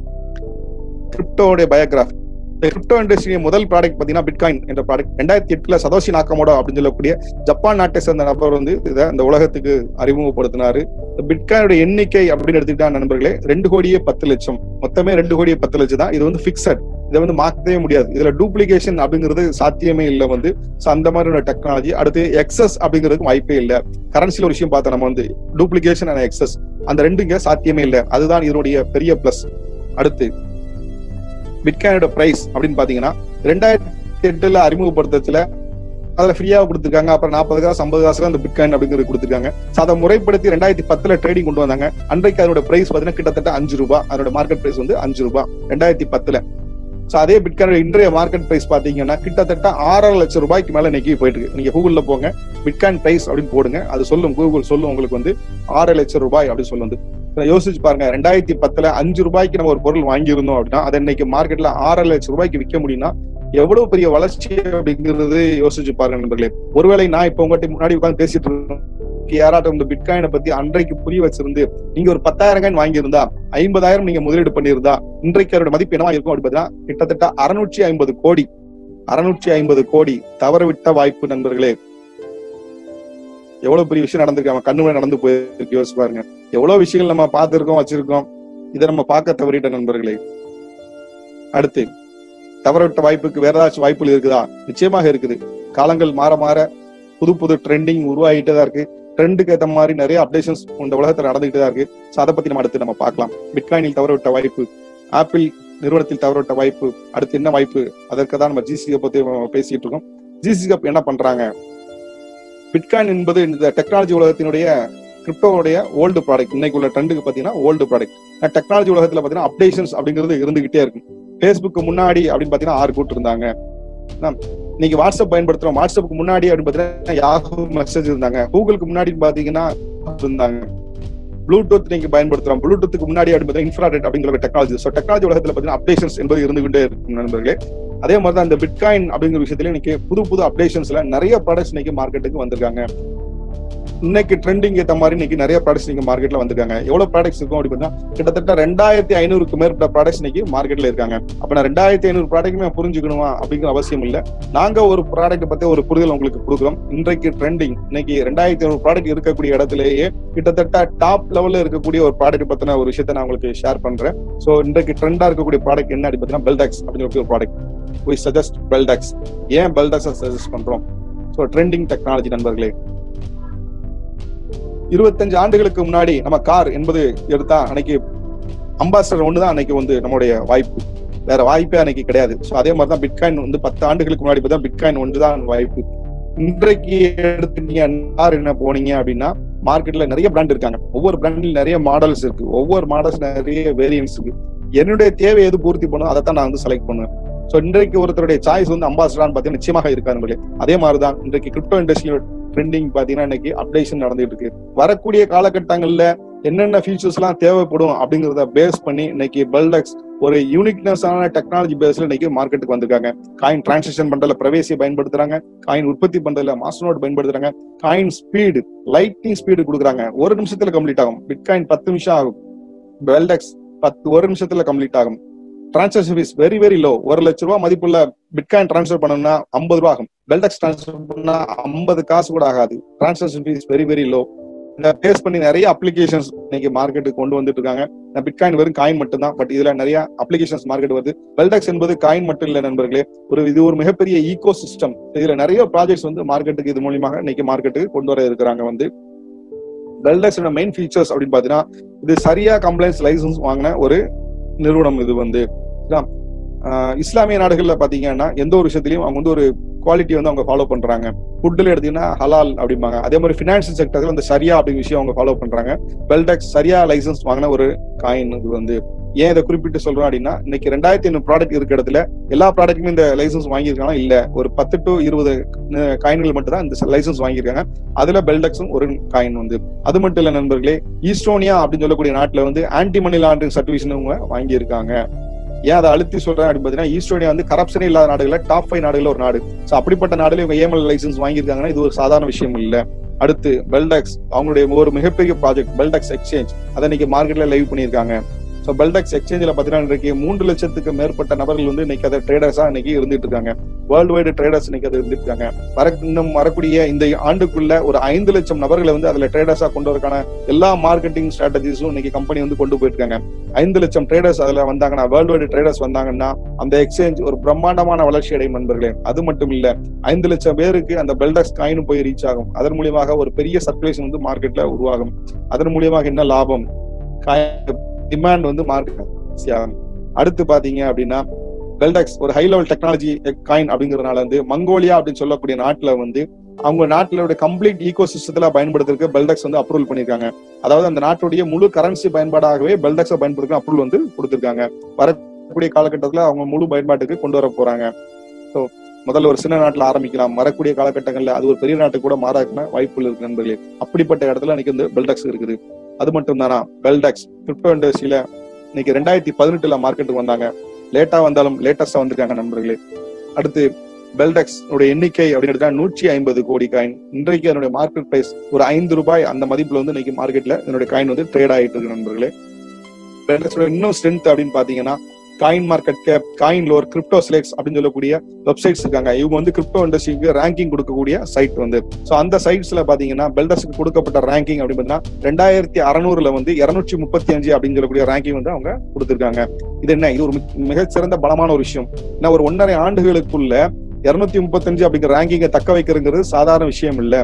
கிரிப்டோடைய பயோகிராஃப் கிரிப்டோ இண்டஸ்ட்ரி முதல் ப்ராடக்ட் பாத்தீங்கன்னா பிட்காயின் என்ற ப்ராடக்ட் ரெண்டாயிரத்தி எட்டுல சதோஷி நாக்கமோடோ அப்படின்னு சொல்லக்கூடிய ஜப்பான் நாட்டை சேர்ந்த நபர் வந்து இதை இந்த உலகத்துக்கு அறிமுகப்படுத்தினாரு பிட்காயினோட எண்ணிக்கை அப்படின்னு எடுத்துக்கிட்டா நண்பர்களே ரெண்டு கோடியே பத்து லட்சம் மொத்தமே ரெண்டு கோடியே பத்து லட்சம் தான் இது வந்து பிக்சட் இதை வந்து மாற்றவே முடியாது இதுல டூப்ளிகேஷன் அப்படிங்கிறது சாத்தியமே இல்லை வந்து ஸோ அந்த மாதிரி டெக்னாலஜி அடுத்து எக்ஸஸ் அப்படிங்கிறதுக்கு வாய்ப்பே இல்லை கரன்சில ஒரு விஷயம் பார்த்தோம் நம்ம வந்து டூப்ளிகேஷன் அண்ட் எக்ஸஸ் அந்த ரெண்டுங்க சாத்தியமே இல்லை அதுதான் இதனுடைய பெரிய பிளஸ் அடுத்து பிட்காயினோட பிரைஸ் அப்படின்னு பாத்தீங்கன்னா ரெண்டாயிரத்தி எட்டுல அறிமுகப்படுத்தத்துல அதுல ஃப்ரீயா கொடுத்துருக்காங்க அப்புறம் நாற்பது காசு ஐம்பது காசு அந்த பிட்காயின் அப்படிங்கிறது கொடுத்துருக்காங்க அதை முறைப்படுத்தி ரெண்டாயிரத்தி பத்துல ட்ரேடிங் கொண்டு வந்தாங்க அன்றைக்கு அதோட பிரைஸ் பாத்தீங்கன்னா கிட்டத்தட்ட அஞ்சு ரூபாய் அதோட மார்க்கெட் பிரைஸ் வந்து அஞ்சு ரூபாய் ரெண்டாயிரத்தி பத்துல சோ அதே பிட்காயின் இன்றைய மார்க்கெட் பிரைஸ் பாத்தீங்கன்னா கிட்டத்தட்ட ஆறரை லட்சம் ரூபாய்க்கு மேல இன்னைக்கு போயிட்டு இருக்கு நீங்க கூகுள்ல போங்க பிட்காயின் பிரைஸ் அப்படின்னு போடுங்க அது சொல்லும் கூகுள் சொல்லும் உங்களுக்கு வந்து ஆறு லட்சம் ரூபாய் அப்படின்னு சொல்லி வந்து யோசிச்சு பாருங்க ரெண்டாயிரத்தி பத்துல அஞ்சு ரூபாய்க்கு நம்ம ஒரு பொருள் வாங்கியிருந்தோம் அப்படின்னா அதை இன்னைக்கு மார்க்கெட்ல ஆறரை லட்சம் ரூபாய்க்கு விற்க முடியும்னா எவ்வளவு பெரிய வளர்ச்சி அப்படிங்கிறது யோசிச்சு பாருங்க நண்பர்களே ஒருவேளை நான் இப்ப உங்ககிட்ட முன்னாடி உட்காந்து பேசிட்டு இருக்கேன் யாராட்டும் இந்த பிட்காயினை பத்தி அன்றைக்கு புரிய வச்சிருந்து நீங்க ஒரு பத்தாயிரம் காயின் வாங்கியிருந்தா ஐம்பதாயிரம் நீங்க முதலீடு பண்ணியிருந்தா இன்றைக்கு அதோட மதிப்பு என்னவா இருக்கும் அப்படின்னு பாத்தீங்கன்னா கிட்டத்தட்ட அறுநூற்றி ஐம்பது கோடி அறுநூற்றி ஐம்பது கோடி தவறவிட்ட வாய்ப்பு நண்பர்களே எவ்வளவு பெரிய விஷயம் நடந்திருக்கு அவன் கண்ணு முன்னாடி நடந்து போயிருக்கு யோசிச்சு பாருங்க எவ்வளவு விஷயங்கள் நம்ம பார்த்திருக்கோம் வச்சிருக்கோம் இதை நம்ம பார்க்க தவறிட்ட நண்பர்களே அடுத்து தவறவிட்ட வாய்ப்புக்கு வேற ஏதாச்சும் வாய்ப்புகள் இருக்குதா நிச்சயமாக இருக்குது காலங்கள் மாற மாற புது புது ட்ரெண்டிங் உருவாகிட்டே தான் இருக்கு ட்ரெண்டுக்கு ஏற்ற மாதிரி நிறைய அப்டேஷன்ஸ் இந்த உலகத்துல நடந்துகிட்டு தான் இருக்கு ஸோ அதை பத்தி நம்ம அடுத்து நம்ம பார்க்கலாம் பிட்காயினில் தவறவிட்ட வாய்ப்பு ஆப்பிள் நிறுவனத்தில் தவறவிட்ட வாய்ப்பு அடுத்து என்ன வாய்ப்பு அதற்கு தான் நம்ம ஜிசி பத்தி நம்ம பேசிட்டு இருக்கோம் ஜிசி கப் என்ன பண்றாங்க பிட்காயின் என்பது இந்த டெக்னாலஜி உலகத்தினுடைய கிரிப்டோவுடைய ஓல்டு ப்ராடக்ட் இன்னைக்கு உள்ள ட்ரெண்டுக்கு பாத்தீங்கன்னா ஓல்டு ப்ராடக்ட் டெக்னாலஜி உலகத்துல பாத்தீங்கன்னா அப்டேஷன்ஸ் அப்படிங்கிறது இருந்துகிட்டே இருக்கும் ஃபேஸ்புக்கு முன்னாடி அப்படின்னு பாத்தீங்கன்னா ஆறு கூட்டு இருந்தாங்க இன்னைக்கு வாட்ஸ்அப் பயன்படுத்துறோம் வாட்ஸ்அப்புக்கு முன்னாடி அப்படின்னு பாத்தீங்கன்னா யாஹூ மெசேஜ் இருந்தாங்க கூகுளுக்கு முன்னாடி பாத்தீங்கன்னா இருந்தாங்க ப்ளூடூத் நீங்க பயன்படுத்துறோம் ப்ளூடூத்துக்கு முன்னாடி அப்படின்னு பாத்தீங்கன்னா இன்ஃப்ராரெட் அப்படிங்கிற டெக்னாலஜி ஸோ டெக்னாலஜி உலகத்துல பாத்தீங்கன்னா அப்டேஷன்ஸ் என்பது இருந்துகிட்டே இருக்கும் நண்பர்களே அதே மாதிரி தான் இந்த பிட்காயின் அப்படிங்கிற விஷயத்துல இன்னைக்கு புது புது அப்டேஷன்ஸ்ல நிறைய ப்ராடக்ட்ஸ் இன்னைக்கு மார்க்கெட்டுக்கு வந்திருக்காங்க இன்னைக்கு ட்ரெண்டிங் ஏற்ற மாதிரி இன்னைக்கு நிறைய ப்ராடக்ட்ஸ் நீங்க மார்க்கெட்ல வந்திருக்காங்க எவ்வளவு ப்ராடக்ட்ஸ் இருக்கும் அப்படின்னு கிட்டத்தட்ட ரெண்டாயிரத்தி ஐநூறுக்கு மேற்பட்ட ப்ராடக்ட்ஸ் இன்னைக்கு மார்க்கெட்ல இருக்காங்க அப்ப நான் ரெண்டாயிரத்தி ஐநூறு ப்ராடக்ட்டுமே புரிஞ்சுக்கணுமா அப்படிங்கிற அவசியம் இல்ல நாங்க ஒரு ப்ராடக்ட் பத்தி ஒரு புரிதல் உங்களுக்கு கொடுக்குறோம் இன்றைக்கு ட்ரெண்டிங் இன்னைக்கு ரெண்டாயிரத்தி ஐநூறு ப்ராடக்ட் இருக்கக்கூடிய இடத்திலேயே கிட்டத்தட்ட டாப் லெவல்ல இருக்கக்கூடிய ஒரு ப்ராடக்ட் பத்தின ஒரு விஷயத்த நான் உங்களுக்கு ஷேர் பண்றேன் சோ இன்றைக்கு ட்ரெண்டா இருக்கக்கூடிய ப்ராடக்ட் என்ன அப்படின்னு பாத்தீங்கன்னா பெல்டாக்ஸ் அப்படின்னு ஒரு ப்ராடக்ட் வி சஜஸ்ட் பெல்டாக்ஸ் ஏன் பெல்டாக்ஸ் சஜஸ்ட் பண்றோம் ஸோ ட்ரெண்டிங் டெக்னாலஜி நண்பர்களே இருபத்தஞ்சு ஆண்டுகளுக்கு முன்னாடி நம்ம கார் என்பது எடுத்தா அன்னைக்கு அம்பாசடர் ஒன்று தான் அன்னைக்கு வந்து நம்மளுடைய வாய்ப்பு வேற வாய்ப்பே அன்னைக்கு கிடையாது ஸோ அதே மாதிரி தான் பிட்காயின் வந்து பத்து ஆண்டுகளுக்கு முன்னாடி பார்த்தா பிட்காயின் ஒன்று தான் வாய்ப்பு இன்றைக்கு எடுத்துட்டீங்க கார் என்ன போனீங்க அப்படின்னா மார்க்கெட்ல நிறைய பிராண்ட் இருக்காங்க ஒவ்வொரு பிராண்டில் நிறைய மாடல்ஸ் இருக்கு ஒவ்வொரு மாடல்ஸ் நிறைய வேரியன்ஸ் இருக்கு என்னுடைய தேவை எது பூர்த்தி பண்ணும் அதை தான் நான் வந்து செலக்ட் பண்ணுவேன் ஸோ இன்றைக்கு ஒருத்தருடைய சாய்ஸ் வந்து அம்பாசிடரான்னு பார்த்தீங்கன்னா நிச்சயமாக இருக்காரு அதே மாதிரி தான் இன்றைக்கு கிரிப்டோ இண்டஸ்ட்ரியோட ட்ரெண்டிங் பாத்தீங்கன்னா இன்னைக்கு அப்டேஷன் நடந்துட்டு இருக்கு வரக்கூடிய காலகட்டங்கள்ல என்னென்ன ஃபீச்சர்ஸ் எல்லாம் தேவைப்படும் அப்படிங்கறத பேஸ் பண்ணி இன்னைக்கு பெல்டெக்ஸ் ஒரு யூனிக்னஸ் ஆன டெக்னாலஜி பேஸ்ல இன்னைக்கு மார்க்கெட்டுக்கு வந்திருக்காங்க காயின் டிரான்சாக்ஷன் பண்றதுல பிரவேசியை பயன்படுத்துறாங்க காயின் உற்பத்தி பண்றதுல மாஸ்டர் பயன்படுத்துறாங்க காயின் ஸ்பீடு லைட்டிங் ஸ்பீடு கொடுக்குறாங்க ஒரு நிமிஷத்துல கம்ப்ளீட் ஆகும் பிட்காயின் பத்து நிமிஷம் ஆகும் பெல்டெக்ஸ் பத்து ஒரு நிமிஷத்துல கம்ப்ளீட் ஆகும் transaction fees very very low ஒரு லட்ச ரூபா மதிப்புள்ள பிட்காயின் டிரான்ஸ்ஃபர் பண்ணணும்னா ஐம்பது ரூபா ஆகும் பெல்டெக்ஸ் டிரான்ஸ்ஃபர் பண்ணா ஐம்பது காசு கூட ஆகாது transaction fees very very low இதை பேஸ் பண்ணி நிறைய அப்ளிகேஷன்ஸ் இன்னைக்கு மார்க்கெட்டுக்கு கொண்டு வந்துட்டு இருக்காங்க பிட்காயின் வெறும் காயின் மட்டும் தான் பட் இதுல நிறைய அப்ளிகேஷன்ஸ் மார்க்கெட் வருது பெல்டெக்ஸ் என்பது காயின் மட்டும் இல்ல நண்பர்களே ஒரு இது ஒரு மிகப்பெரிய ஈகோ சிஸ்டம் இதுல நிறைய ப்ராஜெக்ட்ஸ் வந்து மார்க்கெட்டுக்கு இது மூலியமாக இன்னைக்கு மார்க்கெட்டுக்கு கொண்டு வர இருக்கிறாங்க வந்து பெல்டெக்ஸ் மெயின் ஃபீச்சர்ஸ் அப்படின்னு பாத்தீங்கன்னா இது சரியா கம்ப்ளைண்ட்ஸ் லைசன்ஸ் வாங்கின ஒரு நிறுவனம் இது வந்து இஸ்லாமிய நாடுகள்ல பாத்தீங்கன்னா எந்த ஒரு விஷயத்திலையும் அவங்க வந்து ஒரு குவாலிட்டி வந்து அவங்க ஃபாலோ பண்றாங்க ஃபுட்ல எடுத்தீங்கன்னா ஹலால் அப்படிம்பாங்க அதே மாதிரி பினான்சியல் செக்டர்ல அந்த சரியா அப்படிங்கிற விஷயம் அவங்க ஃபாலோ பண்றாங்க பெல்டெக்ஸ் சரியா லைசன்ஸ் வாங்கின ஒரு காயின் இது வந்து ஏன் இதை குறிப்பிட்டு சொல்றோம் அப்படின்னா இன்னைக்கு ரெண்டாயிரத்தி ஐநூறு ப்ராடக்ட் இருக்க இடத்துல எல்லா ப்ராடக்ட்டுமே இந்த லைசன்ஸ் வாங்கியிருக்காங்க இல்ல ஒரு பத்து டு இருபது காயின்கள் மட்டும் தான் இந்த லைசன்ஸ் வாங்கியிருக்காங்க அதுல பெல்டெக்ஸும் ஒரு காயின் வந்து அது மட்டும் இல்ல நண்பர்களே ஈஸ்டோனியா அப்படின்னு சொல்லக்கூடிய நாட்டுல வந்து ஆன்டி மணி லாண்டரிங் சர்டிபிகேஷன் அவங்க வாங்கியிருக்காங்க ஏன் அதை அழுத்தி சொல்றேன் அப்படின்னு பாத்தீங்கன்னா ஈஸ்டோனியா வந்து கரப்ஷனே இல்லாத நாடுகள டாப் ஃபைவ் நாடுகள ஒரு நாடு சோ அப்படிப்பட்ட நாடுல இவங்க ஏமல் லைசன்ஸ் வாங்கியிருக்காங்கன்னா இது ஒரு சாதாரண விஷயம் இல்ல அடுத்து பெல்டெக்ஸ் அவங்களுடைய ஒரு மிகப்பெரிய ப்ராஜெக்ட் பெல்டெக்ஸ் எக்ஸ்சேஞ்ச் அதை இன்னைக்கு மார்க்கெட்ல லைவ் பண்ணியிருக்காங்க ஸோ பெல்டெக்ஸ் எக்ஸ்சேஞ்சில் பார்த்தீங்கன்னா இன்றைக்கு மூன்று லட்சத்துக்கு மேற்பட்ட நபர்கள் வந்து இன்னைக்கு அதை ட்ரேடர்ஸா இன்னைக்கு இருந்துட்டு இருக்காங்க வேர்ல்டு வைடு ட்ரேடர்ஸ் இன்னைக்கு அதை இருந்துட்டு இருக்காங்க வர இன்னும் வரக்கூடிய இந்த ஆண்டுக்குள்ள ஒரு ஐந்து லட்சம் நபர்களை வந்து அதுல ட்ரேடர்ஸா கொண்டு வரக்கான எல்லா மார்க்கெட்டிங் ஸ்ட்ராட்டஜிஸும் இன்னைக்கு கம்பெனி வந்து கொண்டு போயிருக்காங்க ஐந்து லட்சம் ட்ரேடர்ஸ் அதுல வந்தாங்கன்னா வேர்ல்டு வைடு ட்ரேடர்ஸ் வந்தாங்கன்னா அந்த எக்ஸ்சேஞ்ச் ஒரு பிரம்மாண்டமான வளர்ச்சி அடையும் நண்பர்களே அது மட்டும் இல்ல ஐந்து லட்சம் பேருக்கு அந்த பெல்டெக்ஸ் காயினும் போய் ரீச் ஆகும் அதன் மூலியமாக ஒரு பெரிய சர்க்குலேஷன் வந்து மார்க்கெட்ல உருவாகும் அதன் மூலியமாக என்ன லாபம் டிமாண்ட் வந்து மார்க்கெட் ஆகும் அடுத்து பாத்தீங்க அப்படின்னா பெல்டெக்ஸ் ஒரு ஹை லெவல் டெக்னாலஜி காயின் அப்படிங்கறதுனால வந்து மங்கோலியா அப்படின்னு சொல்லக்கூடிய நாட்டுல வந்து அவங்க நாட்டிலோட கம்ப்ளீட் ஈகோ சிஸ்டத்துல பயன்படுத்துறதுக்கு பெல்டெக்ஸ் வந்து அப்ரூவல் பண்ணிருக்காங்க அதாவது அந்த நாட்டுடைய முழு கரன்சி பயன்பாடாகவே பெல்டெக்ஸை பயன்படுத்த அப்ரூவல் வந்து கொடுத்திருக்காங்க வரக்கூடிய காலகட்டத்துல அவங்க முழு பயன்பாட்டுக்கு கொண்டு வர போறாங்க ஸோ முதல்ல ஒரு சின்ன நாட்டுல ஆரம்பிக்கலாம் வரக்கூடிய காலகட்டங்கள்ல அது ஒரு பெரிய நாட்டுக்கு கூட மாறாக்குன வாய்ப்புகள் இருக்கு நண்பர்களே அப்படிப்பட்ட இடத்துல இன்னைக்கு வந்து பெல்டெக்ஸ் இருக்குது அது மட்டும் தானா பெல்டெக்ஸ் கிரிப்டோ இண்டஸ்ட்ரியில இன்னைக்கு ரெண்டாயிரத்தி பதினெட்டுல மார்க்கெட்டுக்கு வந்தாங்க லேட்டா வந்தாலும் லேட்டஸ்டா வந்திருக்காங்க நண்பர்களே அடுத்து பெல்டெக்ஸ் எண்ணிக்கை அப்படின்னு நூற்றி ஐம்பது கோடி காயின் இன்றைக்கு அதனுடைய மார்க்கெட் பிரைஸ் ஒரு ஐந்து ரூபாய் அந்த மதிப்புல வந்து இன்னைக்கு மார்க்கெட்ல இதனுடைய காயின் வந்து ட்ரேட் ஆகிட்டு இருக்கு நண்பர்களே பெல்டெக்ஸோட இன்னும் ஸ்ட்ரென்த் அப்படின்னு பாத்தீங்கன்னா coin market cap coin lore crypto ஸ்லேக்ஸ் அப்படின்னு சொல்லக்கூடிய வெப்சைட்ஸ் இருக்காங்க இவங்க வந்து கிரிப்டோ இண்டஸ்ட்ரிக்கு ரேங்கிங் கொடுக்கக்கூடிய சைட் வந்து ஸோ அந்த சைட்ஸ்ல பாத்தீங்கன்னா பெல்டஸ்க்கு கொடுக்கப்பட்ட ரேங்கிங் அப்படின்னு பார்த்தீங்கன்னா ரெண்டாயிரத்தி அறநூறுல வந்து இருநூற்றி முப்பத்தி அஞ்சு அப்படின்னு சொல்லக்கூடிய ரேங்கிங் வந்து அவங்க கொடுத்திருக்காங்க இது என்ன இது ஒரு மிகச்சிறந்த பலமான ஒரு விஷயம் ஏன்னா ஒரு ஒன்றரை ஆண்டுகளுக்குள்ள இருநூத்தி முப்பத்தஞ்சு அப்படிங்கிற ரேங்கிங்கை தக்க வைக்கிறதுங்கிறது சாதாரண விஷயம் இல்ல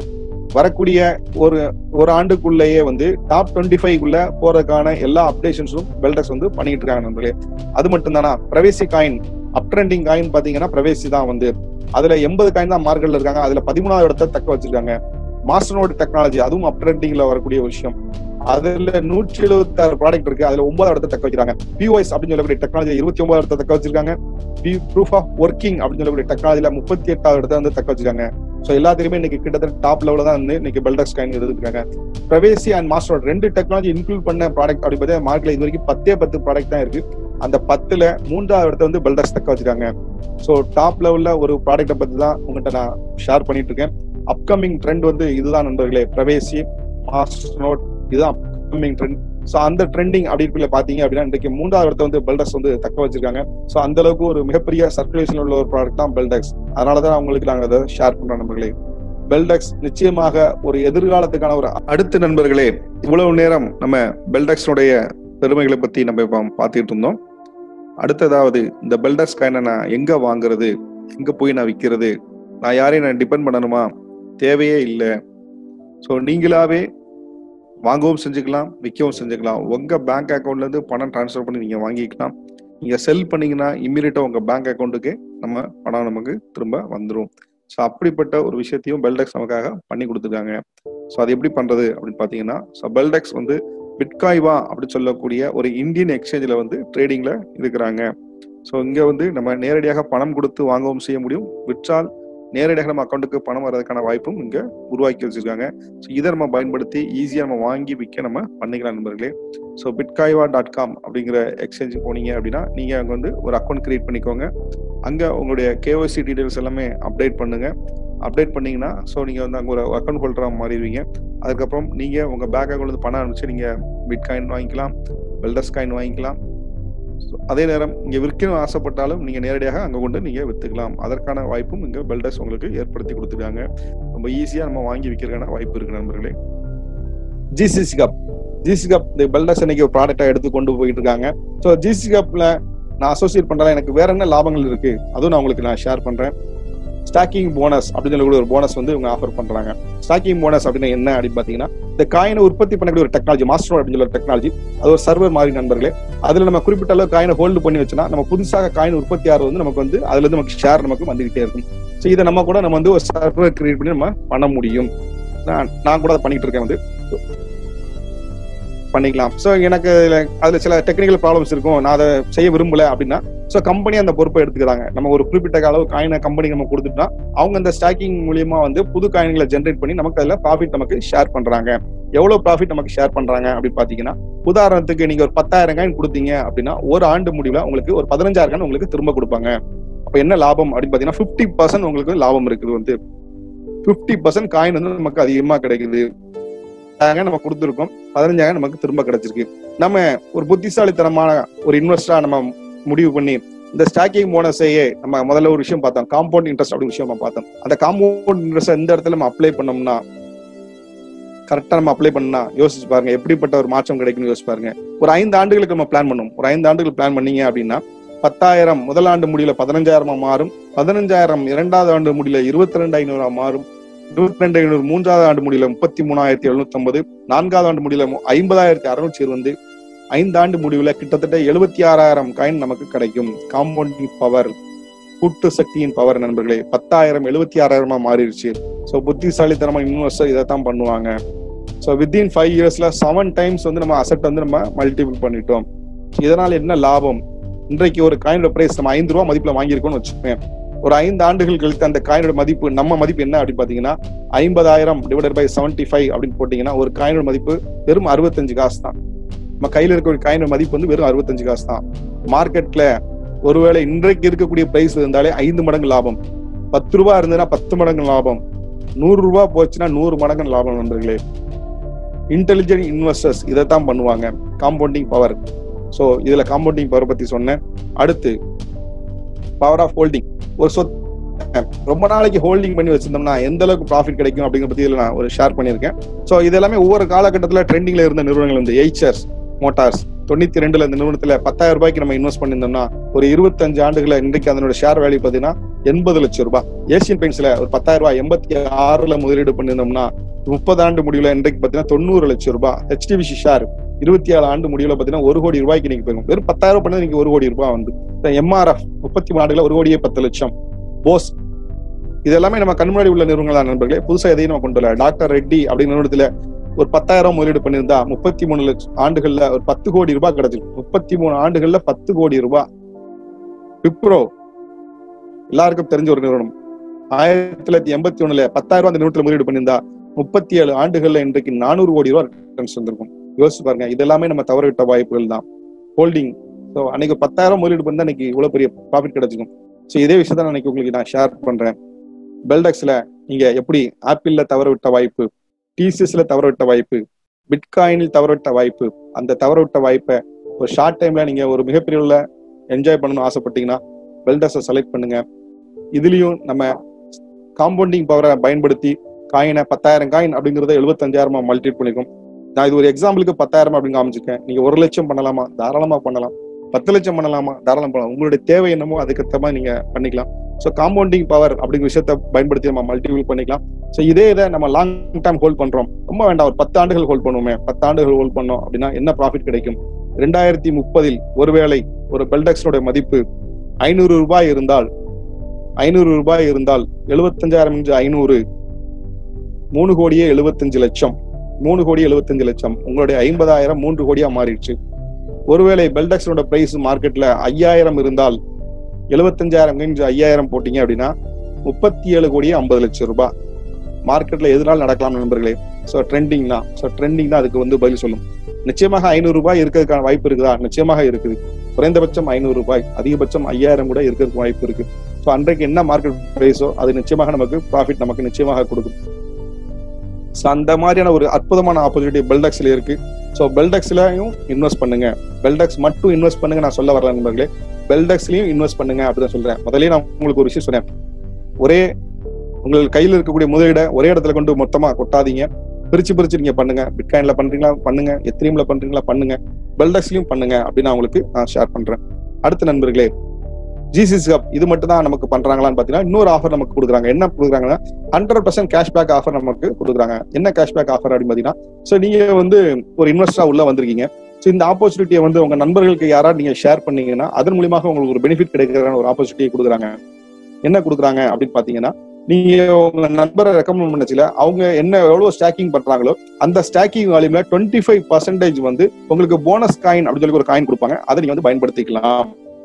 வரக்கூடிய ஒரு ஒரு ஆண்டுக்குள்ளேயே வந்து டாப் டுவெண்ட்டி ஃபைவ்க்குள்ள போறதுக்கான எல்லா அப்டேஷன்ஸும் பெல்டெக்ஸ் வந்து பண்ணிட்டு இருக்காங்க நண்பர்களே அது மட்டும் தானா பிரவேசி காயின் அப் ட்ரெண்டிங் காயின் பாத்தீங்கன்னா பிரவேசி தான் வந்து அதுல எண்பது காயின் தான் மார்க்கெட்ல இருக்காங்க அதுல பதிமூணாவது இடத்த தக்க வச்சிருக்காங்க மாஸ்டர்னோட் டெக்னாலஜி அதுவும் அப் ட்ரெண்டிங்ல வரக்கூடிய ஒரு விஷயம் அதுல நூற்றி எழுபத்தி ஆறு ப்ராடக்ட் இருக்கு அதுல ஒன்பது இடத்த தக்க வைக்கிறாங்க பிஓஎஸ் அப்படின்னு சொல்லக்கூடிய டெக்னாலஜி இருபத்தி ஒன்பது இடத்த தக்க வச்சிருக்காங்க ப்ரூஃப் ஆஃப் ஒர்க்கிங் அப்படின்னு சொல்லக்கூடிய டெக்னாலஜில முப்பத்தி எட்டாவது இடத்த வந்து தக்க வச்சிருக்காங்க ஸோ எல்லாத்துக்குமே இன்னைக்கு கிட்டத்தட்ட டாப் லெவலில் தான் வந்து இன்னைக்கு பெல்டெக்ஸ் காயின் இருக்காங்க பிரவேசி அண்ட் மாஸ்டர் ரெண்டு டெக்னாலஜி இன்க்ளூட் பண்ண ப்ராடக்ட் அப்படி பார்த்தா மார்க்கெட்ல இது வரைக்கும் பத்தே பத்து ப்ராடக்ட் தான் இருக்கு அந்த பத்துல மூன்றாவது இடத்த வந்து பெல்டெக்ஸ் தக்க வச்சிருக்காங்க ஸோ டாப் லெவல்ல ஒரு ப்ராடக்ட்டை பத்தி தான் உங்கள்கிட்ட நான் ஷேர் பண்ணிட்டு இருக்கேன் அப்கமிங் ட்ரெண்ட் வந்து இதுதான் நண்பர்களே பிரவேசி மாஸ்டர் நோட் இதுதான் அப்கமிங் ட்ரெண்ட் ஸோ அந்த ட்ரெண்டிங் அப்படி பாத்தீங்க அப்படின்னா இன்றைக்கு மூன்றாவது இடத்த வந்து பெல்டெக்ஸ் வந்து தக்க வச்சிருக்காங்க ஸோ அந்த அளவுக்கு ஒரு மிகப்பெரிய சர்க்குலேஷன் உள்ள ஒரு ப்ராடக்ட் தான் பெல்டெக்ஸ் அதனால தான் உங்களுக்கு நாங்கள் அதை ஷேர் பண்றோம் நண்பர்களே பெல்டெக்ஸ் நிச்சயமாக ஒரு எதிர்காலத்துக்கான ஒரு அடுத்த நண்பர்களே இவ்வளவு நேரம் நம்ம பெல்டெக்ஸுடைய பெருமைகளை பத்தி நம்ம இப்போ பார்த்துட்டு இருந்தோம் அடுத்ததாவது இந்த பெல்டெக்ஸ் காயினை நான் எங்க வாங்குறது எங்க போய் நான் விற்கிறது நான் யாரையும் நான் டிபெண்ட் பண்ணணுமா தேவையே இல்லை ஸோ நீங்களாவே வாங்கவும் செஞ்சுக்கலாம் விற்கவும் செஞ்சுக்கலாம் உங்க பேங்க் அக்கௌண்ட்ல இருந்து பணம் டிரான்ஸ்ஃபர் பண்ணி நீங்க வாங்கிக்கலாம் நீங்க செல் பண்ணீங்கன்னா இம்மீடியட்டா உங்க பேங்க் அக்கௌண்ட்டுக்கு நம்ம பணம் நமக்கு திரும்ப வந்துடும் ஸோ அப்படிப்பட்ட ஒரு விஷயத்தையும் பெல்டெக்ஸ் நமக்காக பண்ணி கொடுத்துருக்காங்க ஸோ அது எப்படி பண்றது அப்படின்னு பார்த்தீங்கன்னா ஸோ பெல்டெக்ஸ் வந்து பிட்காய்வா அப்படின்னு சொல்லக்கூடிய ஒரு இந்தியன் எக்ஸ்சேஞ்சில் வந்து ட்ரேடிங்ல இருக்கிறாங்க ஸோ இங்கே வந்து நம்ம நேரடியாக பணம் கொடுத்து வாங்கவும் செய்ய முடியும் விற்றால் நேரடியாக நம்ம அக்கௌண்ட்டுக்கு பணம் வர்றதுக்கான வாய்ப்பும் இங்கே உருவாக்கி வச்சிருக்காங்க ஸோ இதை நம்ம பயன்படுத்தி ஈஸியாக நம்ம வாங்கி விற்க நம்ம பண்ணிக்கலாம் நண்பர்களே ஸோ பிட்காய்வா டாட் காம் அப்படிங்கிற எக்ஸ்சேஞ்ச் போனீங்க அப்படின்னா நீங்கள் அங்கே வந்து ஒரு அக்கௌண்ட் கிரியேட் பண்ணிக்கோங்க அங்கே உங்களுடைய கேஒசி டீடைல்ஸ் எல்லாமே அப்டேட் பண்ணுங்க அப்டேட் பண்ணீங்கன்னா ஸோ நீங்கள் வந்து அங்கே ஒரு அக்கௌண்ட் ஹோல்டராக மாறிடுவீங்க அதுக்கப்புறம் நீங்கள் உங்கள் பேங்க் அக்கௌண்ட் வந்து பணம் அனுப்பிச்சு நீங்கள் பிட்காயின் வாங்கிக்கலாம் வெல்டஸ் காயின் வாங்கிக்கலாம் So, அதே நேரம் இங்கே விற்கணும் ஆசைப்பட்டாலும் நீங்கள் நேரடியாக அங்கே கொண்டு நீங்கள் விற்றுக்கலாம் அதற்கான வாய்ப்பும் இங்கே பெல்டஸ் உங்களுக்கு ஏற்படுத்தி கொடுத்துருக்காங்க ரொம்ப ஈஸியாக நம்ம வாங்கி விற்கிறதுக்கான வாய்ப்பு இருக்கு நண்பர்களே ஜிசிசி கப் ஜிசி கப் இந்த பெல்டஸ் இன்னைக்கு ஒரு ப்ராடக்டாக எடுத்து கொண்டு போயிட்டு இருக்காங்க ஸோ ஜிசி கப்ல நான் அசோசியேட் பண்றேன் எனக்கு வேற என்ன லாபங்கள் இருக்கு அதுவும் நான் உங்களுக்கு நான் ஷேர் பண்றேன் ஸ்டாக்கிங் போனஸ் அப்படின்னு சொல்லக்கூடிய ஒரு போனஸ் வந்து இவங்க ஆஃபர் பண்றாங்க ஸ்டாக்கிங் போனஸ் அப்படின்னா என்ன அப்படின்னு பாத்தீங்கன்னா இந்த காயினை உற்பத்தி பண்ணக்கூடிய ஒரு டெக்னாலஜி மாஸ்டர் அப்படின்னு சொல்லி ஒரு டெக்னாலஜி அது ஒரு சர்வர் மாதிரி நண்பர்களே அதுல நம்ம குறிப்பிட்ட அளவு காயினை ஹோல்டு பண்ணி வச்சோன்னா நம்ம புதுசாக காயின் உற்பத்தி ஆகிறது வந்து நமக்கு வந்து அதுல இருந்து நமக்கு ஷேர் நமக்கு வந்துகிட்டே இருக்கும் ஸோ இதை நம்ம கூட நம்ம வந்து ஒரு சர்வர் கிரியேட் பண்ணி நம்ம பண்ண முடியும் நான் நான் கூட அதை பண்ணிட்டு இருக்கேன் வந்து பண்ணிக்கலாம் ஸோ எனக்கு இதுல- அதுல சில டெக்னிக்கல் ப்ராப்ளம்ஸ் இருக்கும் நான் அதை செய்ய விரும்பல அப்படின்னா ஸோ கம்பெனி அந்த பொறுப்பை எடுத்துக்கிறாங்க நம்ம ஒரு குறிப்பிட்ட அளவு காயினை கம்பெனி நம்ம கொடுத்துட்டா அவங்க அந்த ஸ்டாக்கிங் மூலியமா வந்து புது காயின்களை ஜென்ரேட் பண்ணி நமக்கு அதுல ப்ராஃபிட் நமக்கு ஷேர் பண்றாங்க எவ்வளவு ப்ராஃபிட் நமக்கு ஷேர் பண்றாங்க அப்படின்னு பாத்தீங்கன்னா உதாரணத்துக்கு நீங்க ஒரு பத்தாயிரம் காயின் கொடுத்தீங்க அப்படின்னா ஒரு ஆண்டு முடிவுல உங்களுக்கு ஒரு பதினஞ்சாயிரம் காயின் உங்களுக்கு திரும்ப கொடுப்பாங்க அப்ப என்ன லாபம் அப்படின்னு பாத்தீங்கன்னா பிப்டி பர்சன்ட் உங்களுக்கு லாபம் இருக்குது வந்து பிப்டி பர்சன்ட் காயின் வந்து நமக்கு அதிகமா கிடைக்குது பத்தாயிரம் நம்ம கொடுத்துருக்கோம் பதினஞ்சாயிரம் நமக்கு திரும்ப கிடைச்சிருக்கு நம்ம ஒரு புத்திசாலித்தனமான ஒரு இன்வெஸ்டரா நம்ம முடிவு பண்ணி இந்த ஸ்டாக்கிங் போனஸையே நம்ம முதல்ல ஒரு விஷயம் பார்த்தோம் காம்பவுண்ட் இன்ட்ரெஸ்ட் அப்படி விஷயம் நம்ம பார்த்தோம் அந்த காம்பவுண்ட் இன்ட்ரெஸ்ட் எந்த இடத்துல நம்ம அப்ளை பண்ணோம்னா கரெக்டா நம்ம அப்ளை பண்ணா யோசிச்சு பாருங்க எப்படிப்பட்ட ஒரு மாற்றம் கிடைக்கும்னு யோசிச்சு பாருங்க ஒரு ஐந்து ஆண்டுகளுக்கு நம்ம பிளான் பண்ணும் ஒரு ஐந்து ஆண்டுகள் பிளான் பண்ணீங்க அப்படின்னா பத்தாயிரம் முதல் ஆண்டு முடியல பதினஞ்சாயிரமா மாறும் பதினஞ்சாயிரம் இரண்டாவது ஆண்டு முடியல இருபத்தி ரெண்டு ஐநூறா மாறும் இருபத்தி ரெண்டு ஐநூறு மூன்றாவது ஆண்டு முடியல முப்பத்தி மூணாயிரத்தி எழுநூத்தி ஐம்பது நான்காவது ஆண்டு முடியல ஐம்பதாயிரத்தி அறுநூற்றி இருபது ஐந்து ஆண்டு முடிவுல கிட்டத்தட்ட எழுபத்தி ஆறாயிரம் காயின் நமக்கு கிடைக்கும் காம்பவுண்டிங் பவர் கூட்டு சக்தியின் பவர் நண்பர்களே பத்தாயிரம் எழுபத்தி ஆறாயிரமா மாறிடுச்சு ஸோ புத்திசாலித்தனமா இன்வெஸ்டர் இதை தான் பண்ணுவாங்க ஸோ வித்தின் ஃபைவ் இயர்ஸ்ல செவன் டைம்ஸ் வந்து நம்ம அசெட் வந்து நம்ம மல்டிபிள் பண்ணிட்டோம் இதனால என்ன லாபம் இன்றைக்கு ஒரு காயினோட பிரைஸ் நம்ம ஐந்து ரூபா மதிப்புல வாங்கியிருக்கோம்னு வச்சுக்கோங்க ஒரு ஐந்து ஆண்டுகள் கழித்து அந்த காயினோட மதிப்பு நம்ம மதிப்பு என்ன அப்படின்னு பாத்தீங்கன்னா ஐம்பதாயிரம் டிவைடட் பை செவன்டி ஃபைவ் அப்படின்னு போட்டீங்கன்னா ஒரு காயினோட மதிப்பு வெறும் அறுபத்தஞ்சு காசு தான் நம்ம கையில இருக்க ஒரு காயினோட மதிப்பு வந்து வெறும் அறுபத்தஞ்சு காசு தான் மார்க்கெட்ல ஒருவேளை இன்றைக்கு இருக்கக்கூடிய பிரைஸ் இருந்தாலே ஐந்து மடங்கு லாபம் பத்து ரூபா இருந்ததுன்னா பத்து மடங்கு லாபம் நூறு ரூபா போச்சுன்னா நூறு மடங்கு லாபம் நண்பர்களே இன்டெலிஜென்ட் இன்வெஸ்டர்ஸ் இதை தான் பண்ணுவாங்க காம்பவுண்டிங் பவர் ஸோ இதுல காம்பவுண்டிங் பவர் பத்தி சொன்னேன் அடுத்து பவர் ஆஃப் ஹோல்டிங் ஒரு சொத் ரொம்ப நாளைக்கு ஹோல்டிங் பண்ணி வச்சிருந்தோம்னா எந்த அளவுக்கு ப்ராஃபிட் கிடைக்கும் அப்படிங்கிற பத்தி இதுல நான் ஒரு ஷேர் பண்ணியிருக்கேன் ஸோ இது எல்லாமே ஒவ்வொரு காலகட்டத்தில் ட்ரெண்டிங்ல இருந்த நிறுவனங்கள் வந்து எய்ச்சர்ஸ் மோட்டார்ஸ் தொண்ணூத்தி ரெண்டுல இந்த நிறுவனத்துல பத்தாயிரம் ரூபாய்க்கு நம்ம இன்வெஸ்ட் பண்ணியிருந்தோம்னா ஒரு இருபத்தஞ்சு ஆண்டுகள இன்றைக்கு அதனோட ஷேர் வேல்யூ பாத்தீங்கன்னா எண்பது லட்சம் ரூபாய் ஏசியன் பெயிண்ட்ஸ்ல ஒரு பத்தாயிரம் ரூபாய் எண்பத்தி ஆறுல முதலீடு பண்ணியிருந்தோம்னா முப்பது ஆண்டு முடிவுல இன்றைக்கு பாத்தீங்கன்னா தொண்ணூறு லட்சம் ரூபாய் ஹெச்டிபிசி ஷேர் இருபத்தி ஏழு ஆண்டு முடிவுல பாத்தீங்கன்னா ஒரு கோடி ரூபாய்க்கு இன்னைக்கு போயிருக்கும் வெறும் பத்தாயிரம் ரூபாய் பண்ணது இன்னைக்கு ஒரு கோடி ரூபாய் வந்து எம்ஆர்எஃப் முப்பத்தி மூணு ஆண்டுகள ஒரு கோடியே பத்து லட்சம் போஸ் இது எல்லாமே நம்ம கண் முன்னாடி உள்ள நிறுவனங்கள் தான் நண்பர்களே புதுசா எதையும் நம்ம கொண்டு வரல டாக்டர் ரெட்டி அப்படிங்கிற நிறுவனத்துல ஒரு பத்தாயிரம் முதலீடு பண்ணியிருந்தா முப்பத்தி மூணு லட்சம் ஆண்டுகள்ல ஒரு பத்து கோடி ரூபாய் கிடைச்சிருக்கு முப்பத்தி மூணு ஆண்டுகள்ல பத்து கோடி ரூபாய் விப்ரோ எல்லாருக்கும் தெரிஞ்ச ஒரு நிறுவனம் ஆயிரத்தி தொள்ளாயிரத்தி எண்பத்தி ஒண்ணுல பத்தாயிரம் ரூபாய் அந்த நிறுவனத்துல முதலீடு பண்ணியிருந்தா முப்பத்தி ஏழு ஆண்டுகள்ல இன்றைக்கு நானூறு கோடி ரூபாய் ரிட்டர்ன்ஸ் வந்திருக்கும் யோசிச்சு பாருங்க இதெல்லாமே நம்ம தவறவிட்ட வாய்ப்புகள் தான் ஹோல்டிங் ஸோ அன்னைக்கு பத்தாயிரம் முதலீடு பண்ணா இன்னைக்கு இவ்வளவு பெரிய ப்ராஃபிட் கிடைச்சிக்கும் ஸோ இதே விஷயத்த நான் இன்னைக்கு உங்களுக்கு நான் ஷேர் பண்றேன் பெல்டெக்ஸ்ல நீங்க எப்படி ஆப்பிள்ல தவற விட்ட வாய்ப்பு டிசிஎஸ்ல தவற விட்ட வாய்ப்பு பிட்காயினில் தவற விட்ட வாய்ப்பு அந்த தவற விட்ட வாய்ப்பை ஒரு ஷார்ட் டைம்ல நீங்க ஒரு மிகப்பெரிய உள்ள என்ஜாய் பண்ணணும்னு ஆசைப்பட்டீங்கன்னா பெல்டெக்ஸை செலக்ட் பண்ணுங்க இதுலயும் நம்ம காம்பவுண்டிங் பவரை பயன்படுத்தி காயினை பத்தாயிரம் காயின் அப்படிங்கறத எழுபத்தஞ்சாயிரமா மல்டிட் பண்ணிருக்கோம் நான் இது ஒரு எக்ஸாம்பிளுக்கு பத்தாயிரம் அப்படின்னு காமிச்சிருக்கேன் நீங்க ஒரு லட்சம் பண்ணலாமா தாராளமா பண்ணலாம் பத்து லட்சம் பண்ணலாமா தாராளம் பண்ணலாம் உங்களுடைய தேவை என்னமோ அதுக்கேற்ற மாதிரி நீங்க பண்ணிக்கலாம் ஸோ காம்பவுண்டிங் பவர் அப்படிங்கிற விஷயத்த பயன்படுத்தி நம்ம மல்டிபிள் பண்ணிக்கலாம் ஸோ இதே இதை நம்ம லாங் டேர்ம் ஹோல்ட் பண்றோம் ரொம்ப வேண்டாம் ஒரு பத்து ஆண்டுகள் ஹோல்ட் பண்ணுவோமே பத்து ஆண்டுகள் ஹோல்ட் பண்ணோம் அப்படின்னா என்ன ப்ராஃபிட் கிடைக்கும் ரெண்டாயிரத்தி முப்பதில் ஒருவேளை ஒரு பெல்டெக்ஸோட மதிப்பு ஐநூறு ரூபாய் இருந்தால் ஐநூறு ரூபாய் இருந்தால் எழுபத்தஞ்சாயிரம் இன்று ஐநூறு மூணு கோடியே எழுபத்தஞ்சு லட்சம் மூணு கோடி எழுபத்தஞ்சு லட்சம் உங்களுடைய ஐம்பதாயிரம் மூன்று கோடியா மாறிடுச்சு ஒருவேளை பெல்டெக்ஸோட பிரைஸ் மார்க்கெட்ல ஐயாயிரம் இருந்தால் எழுபத்தஞ்சாயிரம் இன்று ஐயாயிரம் போட்டீங்க அப்படின்னா முப்பத்தி ஏழு கோடியே ஐம்பது லட்சம் ரூபாய் மார்க்கெட்ல எதனால நடக்கலாம் நண்பர்களே ஸோ ட்ரெண்டிங் தான் ஸோ ட்ரெண்டிங் தான் அதுக்கு வந்து பதில் சொல்லும் நிச்சயமாக ஐநூறு ரூபாய் இருக்கிறதுக்கான வாய்ப்பு இருக்குதா நிச்சயமாக இருக்குது குறைந்தபட்சம் ஐநூறு ரூபாய் அதிகபட்சம் ஐயாயிரம் கூட இருக்கிறதுக்கு வாய்ப்பு இருக்கு ஸோ அன்றைக்கு என்ன மார்க்கெட் பிரைஸோ அது நிச்சயமாக நமக்கு ப்ராஃபிட் நமக்கு நிச்சயமாக கொடுக்கும் ஸோ அந்த மாதிரியான ஒரு அற்புதமான ஆப்பர்ச்சுனிட்டி பெல்டெக்ஸ்ல இருக்கு ஸோ பெல்டெக்ஸ்லயும் இன்வெஸ்ட் பண்ணுங்க பெல்டெக்ஸ் மட்டும் இன்வெஸ்ட் பண்ணுங்க நான் சொல்ல வரல நண்பர்களே பெல்டெக்ஸ்லயும் இன்வெஸ்ட் பண்ணுங்க அப்படிதான் சொல்றேன் முதல்ல நான் உங்களுக்கு ஒரு விஷயம் சொன்னேன் ஒரே உங்கள் கையில் இருக்கக்கூடிய முதலீட ஒரே இடத்துல கொண்டு மொத்தமா கொட்டாதீங்க பிரிச்சு பிரிச்சு நீங்க பண்ணுங்க பிட்காயின்ல பண்றீங்களா பண்ணுங்க எத்திரியம்ல பண்றீங்களா பண்ணுங்க பெல்டெக்ஸ்லயும் பண்ணுங்க அப்படின்னு நான் உங்களுக்கு நான் ஷேர் பண்றேன் அடுத்த நண்பர்களே ஜிசிசி ஹப் இது மட்டும் தான் நமக்கு பண்றாங்களான்னு பாத்தீங்கன்னா இன்னொரு ஆஃபர் நமக்கு கொடுக்குறாங்க என்ன கொடுக்குறாங்கன்னா ஹண்ட்ரட் பர்சன்ட் கேஷ்பேக் ஆஃபர் நமக்கு கொடுக்குறாங்க என்ன கேஷ்பேக் ஆஃபர் அப்படின்னு பாத்தீங்கன்னா ஸோ நீங்க வந்து ஒரு இன்வெஸ்டரா உள்ள வந்திருக்கீங்க ஸோ இந்த ஆப்பர்ச்சுனிட்டியை வந்து உங்க நண்பர்களுக்கு யாராவது நீங்க ஷேர் பண்ணீங்கன்னா அதன் மூலியமாக உங்களுக்கு ஒரு பெனிஃபிட் கிடைக்கிற ஒரு ஆப்பர்ச்சுனிட்டியை கொடுக்குறாங்க என்ன கொடுக்குறாங்க அப்படின்னு பாத்தீங்கன்னா நீங்க உங்க நண்பரை ரெக்கமெண்ட் பண்ணச்சுல அவங்க என்ன எவ்வளவு ஸ்டாக்கிங் பண்றாங்களோ அந்த ஸ்டாக்கிங் வால்யூம்ல டுவெண்ட்டி ஃபைவ் பர்சன்டேஜ் வந்து உங்களுக்கு போனஸ் காயின் அப்படின்னு சொல்லி ஒரு காயின் கொடுப்பாங்க அதை நீங்க வந்து பயன்படுத்திக்கலாம்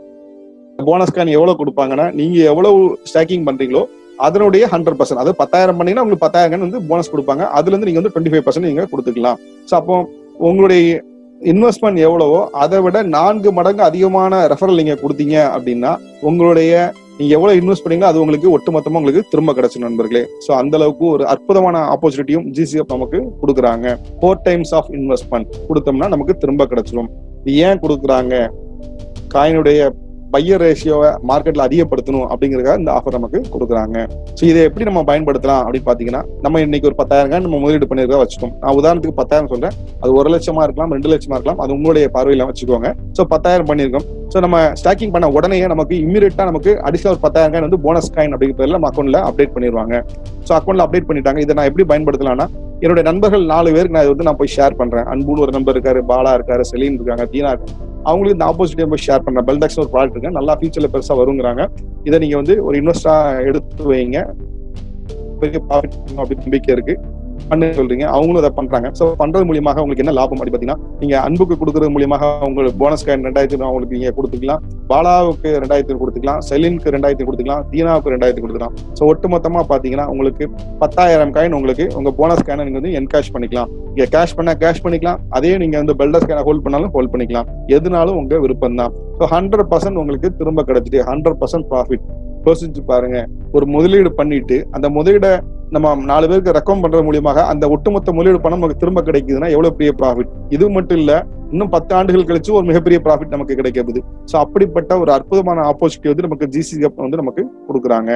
போனஸ் காயின் எவ்வளவு கொடுப்பாங்கன்னா நீங்க எவ்வளவு ஸ்டாக்கிங் பண்றீங்களோ அதனுடைய ஹண்ட்ரட் பர்சன்ட் அதாவது பத்தாயிரம் பண்ணீங்கன்னா உங்களுக்கு பத்தாயிரம் வந்து போனஸ் கொடுப்பாங்க அதுல இருந்து நீங்க வந்து டுவெண்ட்டி ஃபைவ் பர்சன்ட் நீங்க கொடுத்துக்கலாம் ஸோ அப்போ உங்களுடைய இன்வெஸ்ட்மெண்ட் எவ்வளவோ அதை விட நான்கு மடங்கு அதிகமான ரெஃபரல் நீங்க கொடுத்தீங்க அப்படின்னா உங்களுடைய நீங்க எவ்வளவு இன்வெஸ்ட் பண்ணீங்களோ அது உங்களுக்கு ஒட்டுமொத்தமா உங்களுக்கு திரும்ப கிடைச்சிடும் நண்பர்களே சோ அந்த அளவுக்கு ஒரு அற்புதமான ஆப்பர்ச்சுனிட்டியும் ஜிசிஎஃப் நமக்கு கொடுக்குறாங்க ஃபோர் டைம்ஸ் ஆஃப் இன்வெஸ்ட்மெண்ட் கொடுத்தோம்னா நமக்கு திரும்ப கிடைச்சிடும் இது ஏன் கொடுக்குறாங்க காயினுடைய பையர் ரேஷியோவை மார்க்கெட்ல அதிகப்படுத்தணும் அப்படிங்கறதுக்காக இந்த ஆஃபர் நமக்கு கொடுக்குறாங்க ஸோ இதை எப்படி நம்ம பயன்படுத்தலாம் அப்படின்னு பாத்தீங்கன்னா நம்ம இன்னைக்கு ஒரு பத்தாயிரம் காயின் நம்ம முதலீடு பண்ணிருக்கா வச்சுக்கோம் நான் உதாரணத்துக்கு பத்தாயிரம் சொல்றேன் அது ஒரு லட்சமா இருக்கலாம் ரெண்டு லட்சமா இருக்கலாம் அது உங்களுடைய பார்வையில வச்சுக்கோங்க ஸோ பத்தாயிரம் பண்ணியிருக்கோம் ஸோ நம்ம ஸ்டாக்கிங் பண்ண உடனே நமக்கு இமீடியட்டா நமக்கு அடிஷனல் ஒரு பத்தாயிரம் காயின் வந்து போனஸ் காயின் அப்படிங்கிறதுல நம்ம அக்கௌண்ட்ல அப்டேட் பண்ணிடுவாங்க ஸோ அக்கௌண்ட்ல அப்டேட் பண்ணிட்டாங்க இதை நான் எப்படி பயன்படுத்தலாம்னா என்னுடைய நண்பர்கள் நாலு பேருக்கு நான் இதை வந்து நான் போய் ஷேர் பண்றேன் அன்புன்னு ஒரு நண்பர் இருக்காரு பாலா இருக்காரு செலீன் இருக்காங்க தீனா இருக்காங்க அவங்களுக்கு இந்த ஆப்போசிட்டியை போய் ஷேர் பண்றேன் பெல்டெக்ஸ் ஒரு ப்ராடக்ட் இருக்கு நல்லா ஃபியூச்சர்ல பெருசா வருங்கிறாங்க இதை நீங்க வந்து ஒரு இன்வெஸ்டா எடுத்து வைங்க பெரிய ப்ராஃபிட் அப்படின்னு நம்பிக்கை இருக்கு பண்ண சொல்றீங்க அவங்களும் அதை பண்றாங்க ஸோ பண்றது மூலியமாக உங்களுக்கு என்ன லாபம் அப்படி பாத்தீங்கன்னா நீங்க அன்புக்கு கொடுக்கறது மூலியமாக உங்களுக்கு போனஸ் காயின் ரெண்டாயிரத்தி அவங்களுக்கு நீங்க கொடுத்துக்கலாம் பாலாவுக்கு ரெண்டாயிரத்தி கொடுத்துக்கலாம் செலினுக்கு ரெண்டாயிரத்தி கொடுத்துக்கலாம் தீனாவுக்கு ரெண்டாயிரத்தி கொடுத்துக்கலாம் ஸோ ஒட்டுமொத்தமா பாத்தீங்கன்னா உங்களுக்கு பத்தாயிரம் காயின் உங்களுக்கு உங்க போனஸ் காயினை நீங்க வந்து என்கேஷ் பண்ணிக்கலாம் நீங்க கேஷ் பண்ணா கேஷ் பண்ணிக்கலாம் அதே நீங்க வந்து பெல்டஸ் காயினை ஹோல்ட் பண்ணாலும் ஹோல்ட் பண்ணிக்கலாம் எதுனாலும் உங்க விருப்பம் தான் ஸோ ஹண்ட்ரட் பர்சன்ட் உங்களுக்கு திரும்ப கிடைச்சிட்டு ஹண்ட்ரட் பர்சன்ட் ப்ராஃபிட் யோசிச்சு பாருங்க ஒரு முதலீடு பண்ணிட்டு அந்த முதலீட நம்ம நாலு பேருக்கு ரெக்கமெண்ட் பண்றது மூலியமாக அந்த ஒட்டுமொத்த முதலீடு பணம் நமக்கு திரும்ப கிடைக்குதுன்னா எவ்வளவு பெரிய ப்ராஃபிட் இது மட்டும் இல்ல இன்னும் பத்து ஆண்டுகள் கழிச்சு ஒரு மிகப்பெரிய ப்ராஃபிட் நமக்கு கிடைக்கிறது ஸோ அப்படிப்பட்ட ஒரு அற்புதமான ஆப்பர்ச்சுனிட்டி வந்து நமக்கு ஜிசி வந்து நமக்கு கொடுக்குறாங்க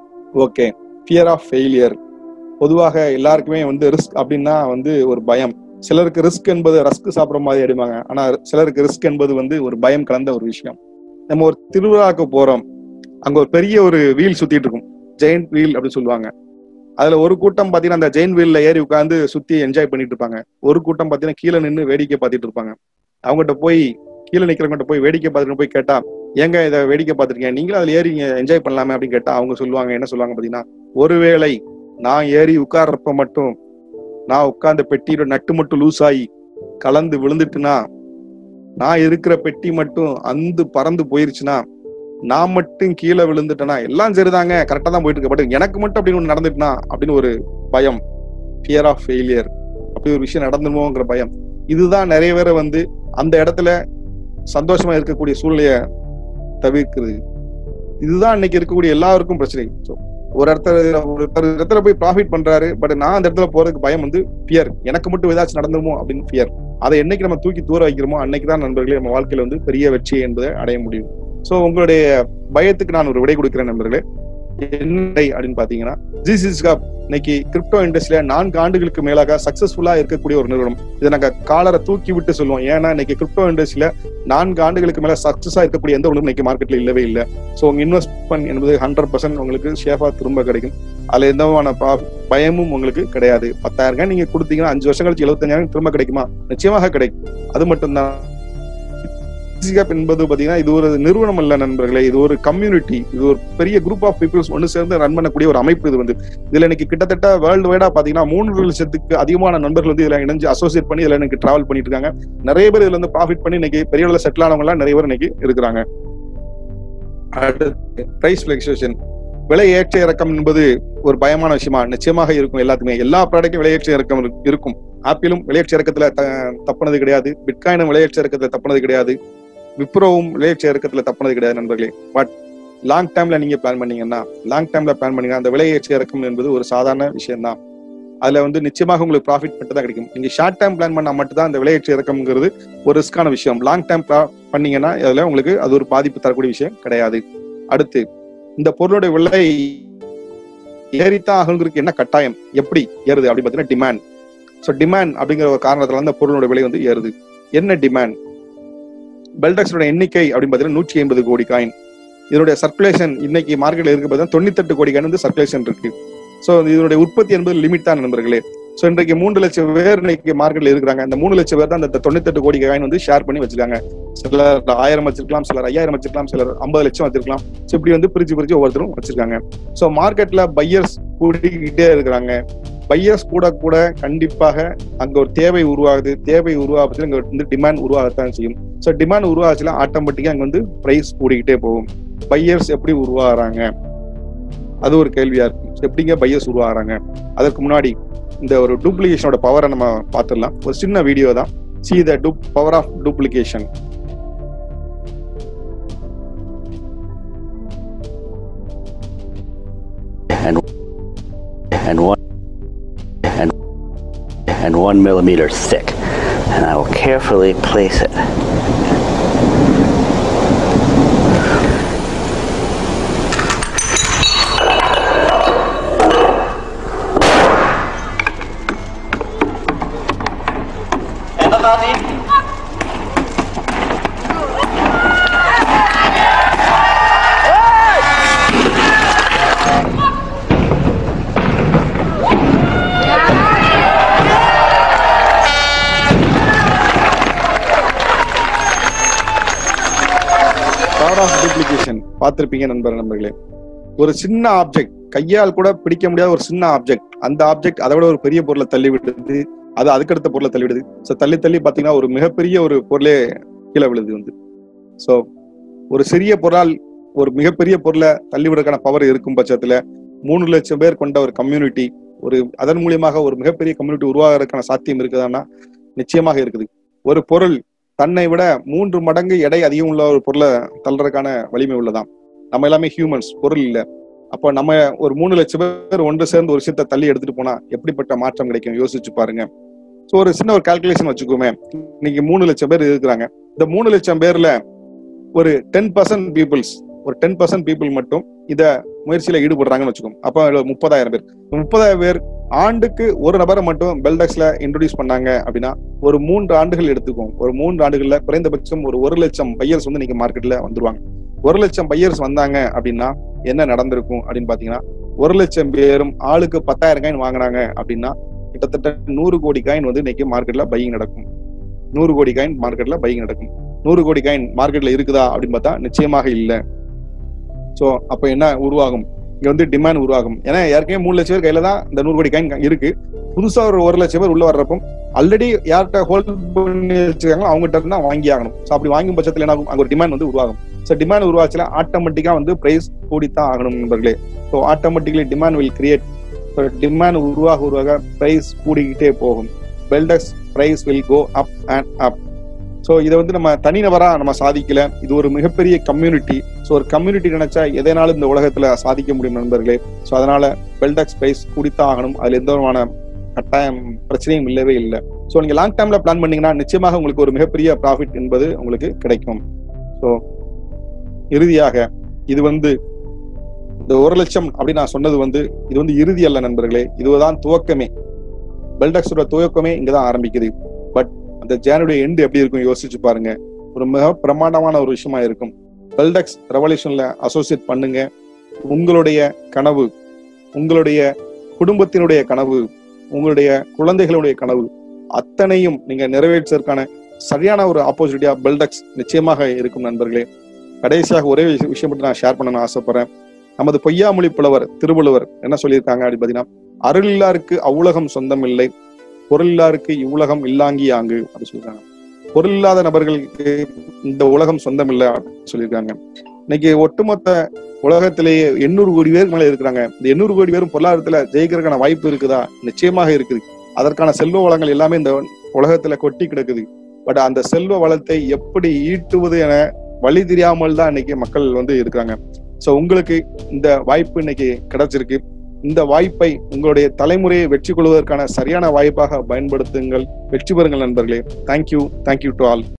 ஓகே ஃபியர் ஆஃப் ஃபெயிலியர் பொதுவாக எல்லாருக்குமே வந்து ரிஸ்க் அப்படின்னா வந்து ஒரு பயம் சிலருக்கு ரிஸ்க் என்பது ரஸ்க் சாப்பிட்ற மாதிரி அடிப்பாங்க ஆனா சிலருக்கு ரிஸ்க் என்பது வந்து ஒரு பயம் கலந்த ஒரு விஷயம் நம்ம ஒரு திருவிழாவுக்கு போறோம் அங்க ஒரு பெரிய ஒரு வீல் சுத்திட்டு இருக்கும் ஜெயின்ட் வீல் அப்படின்னு சொல்லுவாங்க அதுல ஒரு கூட்டம் பாத்தீங்கன்னா அந்த ஜெயின் வீல்ல ஏறி உட்காந்து சுத்தி என்ஜாய் பண்ணிட்டு இருப்பாங்க ஒரு கூட்டம் பாத்தீங்கன்னா கீழே நின்று வேடிக்கை பார்த்துட்டு இருப்பாங்க அவங்ககிட்ட போய் கீழே நிக்கிறவங்ககிட்ட போய் வேடிக்கை பார்த்துட்டு போய் கேட்டா ஏங்க இதை வேடிக்கை பார்த்துருக்கீங்க நீங்களும் அதுல ஏறி என்ஜாய் பண்ணலாமே அப்படின்னு கேட்டா அவங்க சொல்லுவாங்க என்ன சொல்லுவாங்க பாத்தீங்கன்னா ஒருவேளை நான் ஏறி உட்கார்றப்ப மட்டும் நான் உட்கார்ந்த பெட்டியோட நட்டு மட்டும் லூஸ் ஆகி கலந்து விழுந்துட்டுனா நான் இருக்கிற பெட்டி மட்டும் அந்து பறந்து போயிருச்சுன்னா நான் மட்டும் கீழே விழுந்துட்டேனா எல்லாம் சரிதாங்க கரெக்டா தான் போயிட்டு இருக்கு பட் எனக்கு மட்டும் அப்படின்னு ஒண்ணு நடந்துட்டுனா அப்படின்னு ஒரு பயம் ஃபியர் ஆஃப் ஃபெயிலியர் அப்படி ஒரு விஷயம் நடந்துருமோங்கிற பயம் இதுதான் நிறைய பேரை வந்து அந்த இடத்துல சந்தோஷமா இருக்கக்கூடிய சூழ்நிலைய தவிர்க்குது இதுதான் இன்னைக்கு இருக்கக்கூடிய எல்லாருக்கும் பிரச்சனை So, ஒரு இடத்துல ஒரு இடத்துல போய் ப்ராஃபிட் பண்றாரு பட் நான் அந்த இடத்துல போறதுக்கு பயம் வந்து ஃபியர் எனக்கு மட்டும் ஏதாச்சும் நடந்துருமோ அப்படின்னு ஃபியர் அதை என்னைக்கு நம்ம தூக்கி தூர வைக்கிறோமோ அன்னைக்கு தான் நண்பர்களே நம்ம வாழ்க்கையில வந்து பெரிய வெற்றி என்பதை அடைய முடியும் சோ உங்களுடைய பயத்துக்கு நான் ஒரு விடை கொடுக்கிறேன் நண்பர்களே என்ன விடை அப்படின்னு பாத்தீங்கன்னா ஜிசிஸ்கா இன்னைக்கு கிரிப்டோ இண்டஸ்ட்ரியில நான்கு ஆண்டுகளுக்கு மேலாக சக்சஸ்ஃபுல்லா இருக்கக்கூடிய ஒரு நிறுவனம் இதை நாங்க காலரை தூக்கி விட்டு சொல்லுவோம் ஏன்னா இன்னைக்கு கிரிப்டோ இண்டஸ்ட்ரியில நான்கு ஆண்டுகளுக்கு மேல சக்சஸா இருக்கக்கூடிய எந்த ஒன்றும் இன்னைக்கு மார்க்கெட்ல இல்லவே இல்லை ஸோ உங்க இன்வெஸ்ட்மெண்ட் என்பது ஹண்ட்ரட் பர்சன்ட் உங்களுக்கு சேஃபா திரும்ப கிடைக்கும் அதுல எந்த விதமான பா- பயமும் உங்களுக்கு கிடையாது பத்தாயிரம் ரூபாய் நீங்க கொடுத்தீங்கன்னா அஞ்சு வருஷம் கழிச்சு எழுபத்தஞ்சாயிரம் திரும்ப கிடைக்குமா நிச்சயமாக கிடைக்கும் அது மட்டும்தான் சிகாப் என்பது பாத்தீங்கன்னா இது ஒரு நிறுவனம் அல்ல நண்பர்களே இது ஒரு கம்யூனிட்டி இது ஒரு பெரிய குரூப் ஆஃப் பீப்புள்ஸ் ஒன்று சேர்ந்து ரன் பண்ணக்கூடிய ஒரு அமைப்பு இது வந்து இதுல இன்னைக்கு கிட்டத்தட்ட வேர்ல்டு வைடா பாத்தீங்கன்னா மூன்று லட்சத்துக்கு அதிகமான நண்பர்கள் வந்து இதுல இணைஞ்சு அசோசியேட் பண்ணி இதுல எனக்கு டிராவல் பண்ணிட்டு இருக்காங்க நிறைய பேர் இதுல இருந்து ப்ராஃபிட் பண்ணி இன்னைக்கு பெரிய அளவில் செட்டில் ஆனவங்க எல்லாம் நிறைய பேர் இன்னைக்கு இருக்கிறாங்க அடுத்து பிரைஸ் ஃபிளக்சுவேஷன் விலை ஏற்ற இறக்கம் என்பது ஒரு பயமான விஷயமா நிச்சயமாக இருக்கும் எல்லாத்துக்குமே எல்லா ப்ராடக்டும் விலையேற்ற இறக்கம் இரு- இருக்கும் ஆப்பிளும் விலையேற்ற இறக்கத்துல த- தப்புனது கிடையாது பிட்காயினும் விலையேற்ற இறக்கத்துல தப்புனது கிடையாது விப்ரோவும் விலையேற்ற இறக்கத்துல தப்புனது கிடையாது நண்பர்களே பட் லாங் டைம்ல நீங்க பிளான் பண்ணீங்கன்னா லாங் டைம்ல பிளான் பண்ணீங்கன்னா அந்த விலையேற்ற இறக்கம் என்பது ஒரு சாதாரண விஷயம் தான் அதுல வந்து நிச்சயமாக உங்களுக்கு ப்ராஃபிட் மட்டும் தான் கிடைக்கும் நீங்க ஷார்ட் டைம் பிளான் பண்ணா மட்டும் தான் அந்த விலையேற்ற இறக்கம்ங்கிறது ஒரு ரிஸ்கான விஷயம் லாங் டைம் பண்ணீங்கன்னா அதுல உங்களுக்கு அது ஒரு பாதிப்பு தரக்கூடிய விஷயம் கிடையாது அடுத்து இந்த பொருளோட விலை ஏறித்தான் ஆகணுங்கிறதுக்கு என்ன கட்டாயம் எப்படி ஏறுது அப்படின்னு பார்த்தீங்கன்னா டிமாண்ட் ஸோ டிமாண்ட் அப்படிங்கிற ஒரு காரணத்துல அந்த பொருளோட விலை வந்து ஏறுது என்ன டிமாண்ட் பெல்டெக்ஸோட எண்ணிக்கை அப்படின்னு பார்த்தீங்கன்னா நூற்றி ஐம்பது கோடி காயின் இதனுடைய சர்க்குலேஷன் இன்னைக்கு மார்க்கெட்ல இருக்கு பார்த்தீங்கன்னா தொண்ணூத்தெட்டு கோடி காயின் வந்து சர்க்குலேஷன் இருக்கு ஸோ இதனுடைய உற்பத்தி என்பது லிமிட் தான் நண்பர்களே ஸோ இன்றைக்கு மூன்று லட்சம் பேர் இன்னைக்கு மார்க்கெட்ல இருக்கிறாங்க அந்த மூணு லட்சம் பேர் தான் அந்த தொண்ணூத்தெட்டு கோடி காயின் வந்து ஷேர் பண்ணி வச்சிருக்காங்க சிலர் ஆயிரம் வச்சிருக்கலாம் சிலர் ஐயாயிரம் வச்சிருக்கலாம் சிலர் ஐம்பது லட்சம் வச்சிருக்கலாம் ஸோ இப்படி வந்து பிரிச்சு பிரிச்சு ஒவ்வொருத்தரும் வச்சிருக்காங்க ஸோ மார்க்கெட்ல பையர்ஸ் கூடிக்கிட்டே இருக்கிறாங்க பையர்ஸ் கூட கூட கண்டிப்பாக அங்க ஒரு தேவை உருவாகுது தேவை உருவாகுது அங்க வந்து டிமாண்ட் உருவாகத்தான் செய்யும் ஸோ டிமாண்ட் உருவாச்சுன்னா ஆட்டோமேட்டிக்கா அங்க வந்து பிரைஸ் கூடிக்கிட்டே போகும் பையர்ஸ் எப்படி உருவாகுறாங்க அது ஒரு கேள்வியா இருக்கு So, எப்படிங்க பையர்ஸ் உருவாகுறாங்க அதற்கு முன்னாடி இந்த ஒரு டூப்ளிகேஷனோட பவரை நம்ம பார்த்துடலாம் ஒரு சின்ன வீடியோ தான் சி த டூ power of duplication and and one and and one millimeter thick. And I will carefully place it. Power of duplication பார்த்திருப்பீங்க நண்பர் நண்பர்களே ஒரு சின்ன ஆப்ஜெக்ட் கையால் கூட பிடிக்க முடியாத ஒரு சின்ன ஆப்ஜெக்ட் அந்த ஆப்ஜெக்ட் அதை விட ஒரு பெரிய பொருளை தள்ளி விடுது அது அதுக்கடுத்த பொருளை தள்ளி விடுது ஸோ தள்ளி தள்ளி பார்த்தீங்கன்னா ஒரு மிகப்பெரிய ஒரு பொருளே கீழே விழுது வந்து ஸோ ஒரு சிறிய பொருளால் ஒரு மிகப்பெரிய பொருளை தள்ளி விடுறதுக்கான பவர் இருக்கும் பட்சத்துல மூணு லட்சம் பேர் கொண்ட ஒரு கம்யூனிட்டி ஒரு அதன் மூலியமாக ஒரு மிகப்பெரிய கம்யூனிட்டி உருவாகிறதுக்கான சாத்தியம் இருக்குதான்னா நிச்சயமாக இருக்குது ஒரு பொருள் தன்னை விட மூன்று மடங்கு எடை அதிகம் உள்ள ஒரு பொருளை தள்ளுறதுக்கான வலிமை உள்ளதாம் நம்ம எல்லாமே ஹியூமன்ஸ் பொருள் இல்ல அப்போ நம்ம ஒரு மூணு லட்சம் பேர் ஒன்று சேர்ந்து ஒரு விஷயத்தை தள்ளி எடுத்துட்டு போனா எப்படிப்பட்ட மாற்றம் கிடைக்கும் யோசிச்சு பாருங்க ஸோ ஒரு சின்ன ஒரு கால்குலேஷன் வச்சுக்கோமே இன்னைக்கு மூணு லட்சம் பேர் இருக்கிறாங்க இந்த மூணு லட்சம் பேர்ல ஒரு டென் பர்சன்ட் பீப்புள்ஸ் ஒரு டென் பர்சன்ட் பீப்புள் மட்டும் இத முயற்சியில ஈடுபடுறாங்கன்னு வச்சுக்கோங்க அப்போ முப்பதாயிரம் பேர் முப்பதாயிரம் பேர் ஆண்டுக்கு ஒரு நபரை மட்டும் பெல்டெக்ஸ்ல இன்ட்ரோடியூஸ் பண்ணாங்க அப்படின்னா ஒரு மூன்று ஆண்டுகள் எடுத்துக்கும் ஒரு மூன்று ஆண்டுகள்ல குறைந்தபட்சம் ஒரு ஒரு லட்சம் பையர்ஸ் வந்து நீங்க மார்க்கெட்ல வந்துருவாங்க ஒரு லட்சம் பையர்ஸ் வந்தாங்க அப்படின்னா என்ன நடந்திருக்கும் அப்படின்னு பாத்தீங்கன்னா ஒரு லட்சம் பேரும் ஆளுக்கு பத்தாயிரம் காயின் வாங்கினாங்க அப்படின்னா கிட்டத்தட்ட நூறு கோடி காயின் வந்து இன்னைக்கு மார்க்கெட்ல பையிங் நடக்கும் நூறு கோடி காயின் மார்க்கெட்ல பையிங் நடக்கும் நூறு கோடி காயின் மார்க்கெட்ல இருக்குதா அப்படின்னு பார்த்தா நிச்சயமாக இல்லை சோ அப்ப என்ன உருவாகும் இங்க வந்து டிமாண்ட் உருவாகும் ஏன்னா ஏற்கனவே மூணு லட்சம் பேர் கையில தான் இந்த நூறு கோடி காயின் இருக்கு புதுசா ஒரு ஒரு லட்சம் பேர் உள்ள வர்றப்போ ஆல்ரெடி யார்கிட்ட ஹோல்ட் பண்ணி வச்சிருக்காங்களோ அவங்ககிட்ட இருந்து தான் வாங்கி ஆகணும் ஸோ அப்படி வாங்கும் பட்சத்தில் என்ன ஆகும் அங்க ஒரு டிமாண்ட் வந்து உருவாகும் ஸோ டிமாண்ட் உருவாச்சுல ஆட்டோமேட்டிக்கா வந்து பிரைஸ் கூடித்தான் ஆகணும் நண்பர்களே so automatically demand will create demand உருவாக உருவாக பிரைஸ் கூடிக்கிட்டே போகும் Beldex price will go up and up so இதை வந்து நம்ம தனிநபரா நம்ம சாதிக்கல இது ஒரு மிகப்பெரிய கம்யூனிட்டி ஸோ ஒரு கம்யூனிட்டி நினைச்சா எதனாலும் இந்த உலகத்துல சாதிக்க முடியும் நண்பர்களே ஸோ அதனால பெல்டெக்ஸ் பிரைஸ் கூடித்தான் ஆகணும் அதுல எந்த விதமான கட்டாயம் பிரச்சனையும் இல்லவே இல்லை ஸோ நீங்க லாங் டைம்ல பிளான் பண்ணீங்கன்னா நிச்சயமாக உங்களுக்கு ஒரு மிகப்பெரிய ப்ராஃபிட் என்பது உங்களுக்கு கிடைக்கும் ஸோ இறுதியாக இது வந்து இந்த ஒரு லட்சம் அப்படின்னு நான் சொன்னது வந்து இது வந்து இறுதி அல்ல நண்பர்களே இதுதான் துவக்கமே பெல்டெக்ஸோட துவக்கமே இங்கதான் ஆரம்பிக்குது பட் அந்த ஜேனுடைய எண்டு எப்படி இருக்கும் யோசிச்சு பாருங்க ஒரு மிக பிரமாண்டமான ஒரு விஷயமா இருக்கும் பெல்டெக்ஸ் ரெவல்யூஷன்ல அசோசியேட் பண்ணுங்க உங்களுடைய கனவு உங்களுடைய குடும்பத்தினுடைய கனவு உங்களுடைய குழந்தைகளுடைய கனவு அத்தனையும் நீங்க நிறைவேற்றுவதற்கான சரியான ஒரு ஆப்போசிட்டியா பெல்டெக்ஸ் நிச்சயமாக இருக்கும் நண்பர்களே கடைசியாக ஒரே விஷயம் விஷயம் மட்டும் நான் ஷேர் பண்ணணும்னு ஆசைப்படுறேன் நமது பொய்யாமொழி புலவர் திருவள்ளுவர் என்ன சொல்லியிருக்காங்க அப்படின்னு பாத்தீங்கன்னா அருளில்லாருக்கு அவ்வுலகம் சொந்தம் இல்லை பொருளில்லாருக்கு இவ்வுலகம் இல்லாங்கி ஆங்கு அப்படின்னு சொல்லியிருக்காங்க பொருள் இல்லாத நபர்களுக்கு இந்த உலகம் சொந்தம் இல்லை அப்படின்னு சொல்லியிருக்காங்க இன்னைக்கு ஒட்டுமொத்த உலகத்திலேயே எண்ணூறு கோடி பேருக்கு மேல இருக்கிறாங்க இந்த எண்ணூறு கோடி பேரும் பொருளாதாரத்துல ஜெயிக்கிறதுக்கான வாய்ப்பு இருக்குதா நிச்சயமாக இருக்குது அதற்கான செல்வ வளங்கள் எல்லாமே இந்த உலகத்துல கொட்டி கிடக்குது பட் அந்த செல்வ வளத்தை எப்படி ஈட்டுவது என வழி தெரியாமல் தான் இன்னைக்கு மக்கள் வந்து இருக்காங்க சோ உங்களுக்கு இந்த வாய்ப்பு இன்னைக்கு கிடைச்சிருக்கு இந்த வாய்ப்பை உங்களுடைய தலைமுறையை வெற்றி கொள்வதற்கான சரியான வாய்ப்பாக பயன்படுத்துங்கள் வெற்றி பெறுங்கள் நண்பர்களே தேங்க்யூ தேங்க்யூ டு ஆல்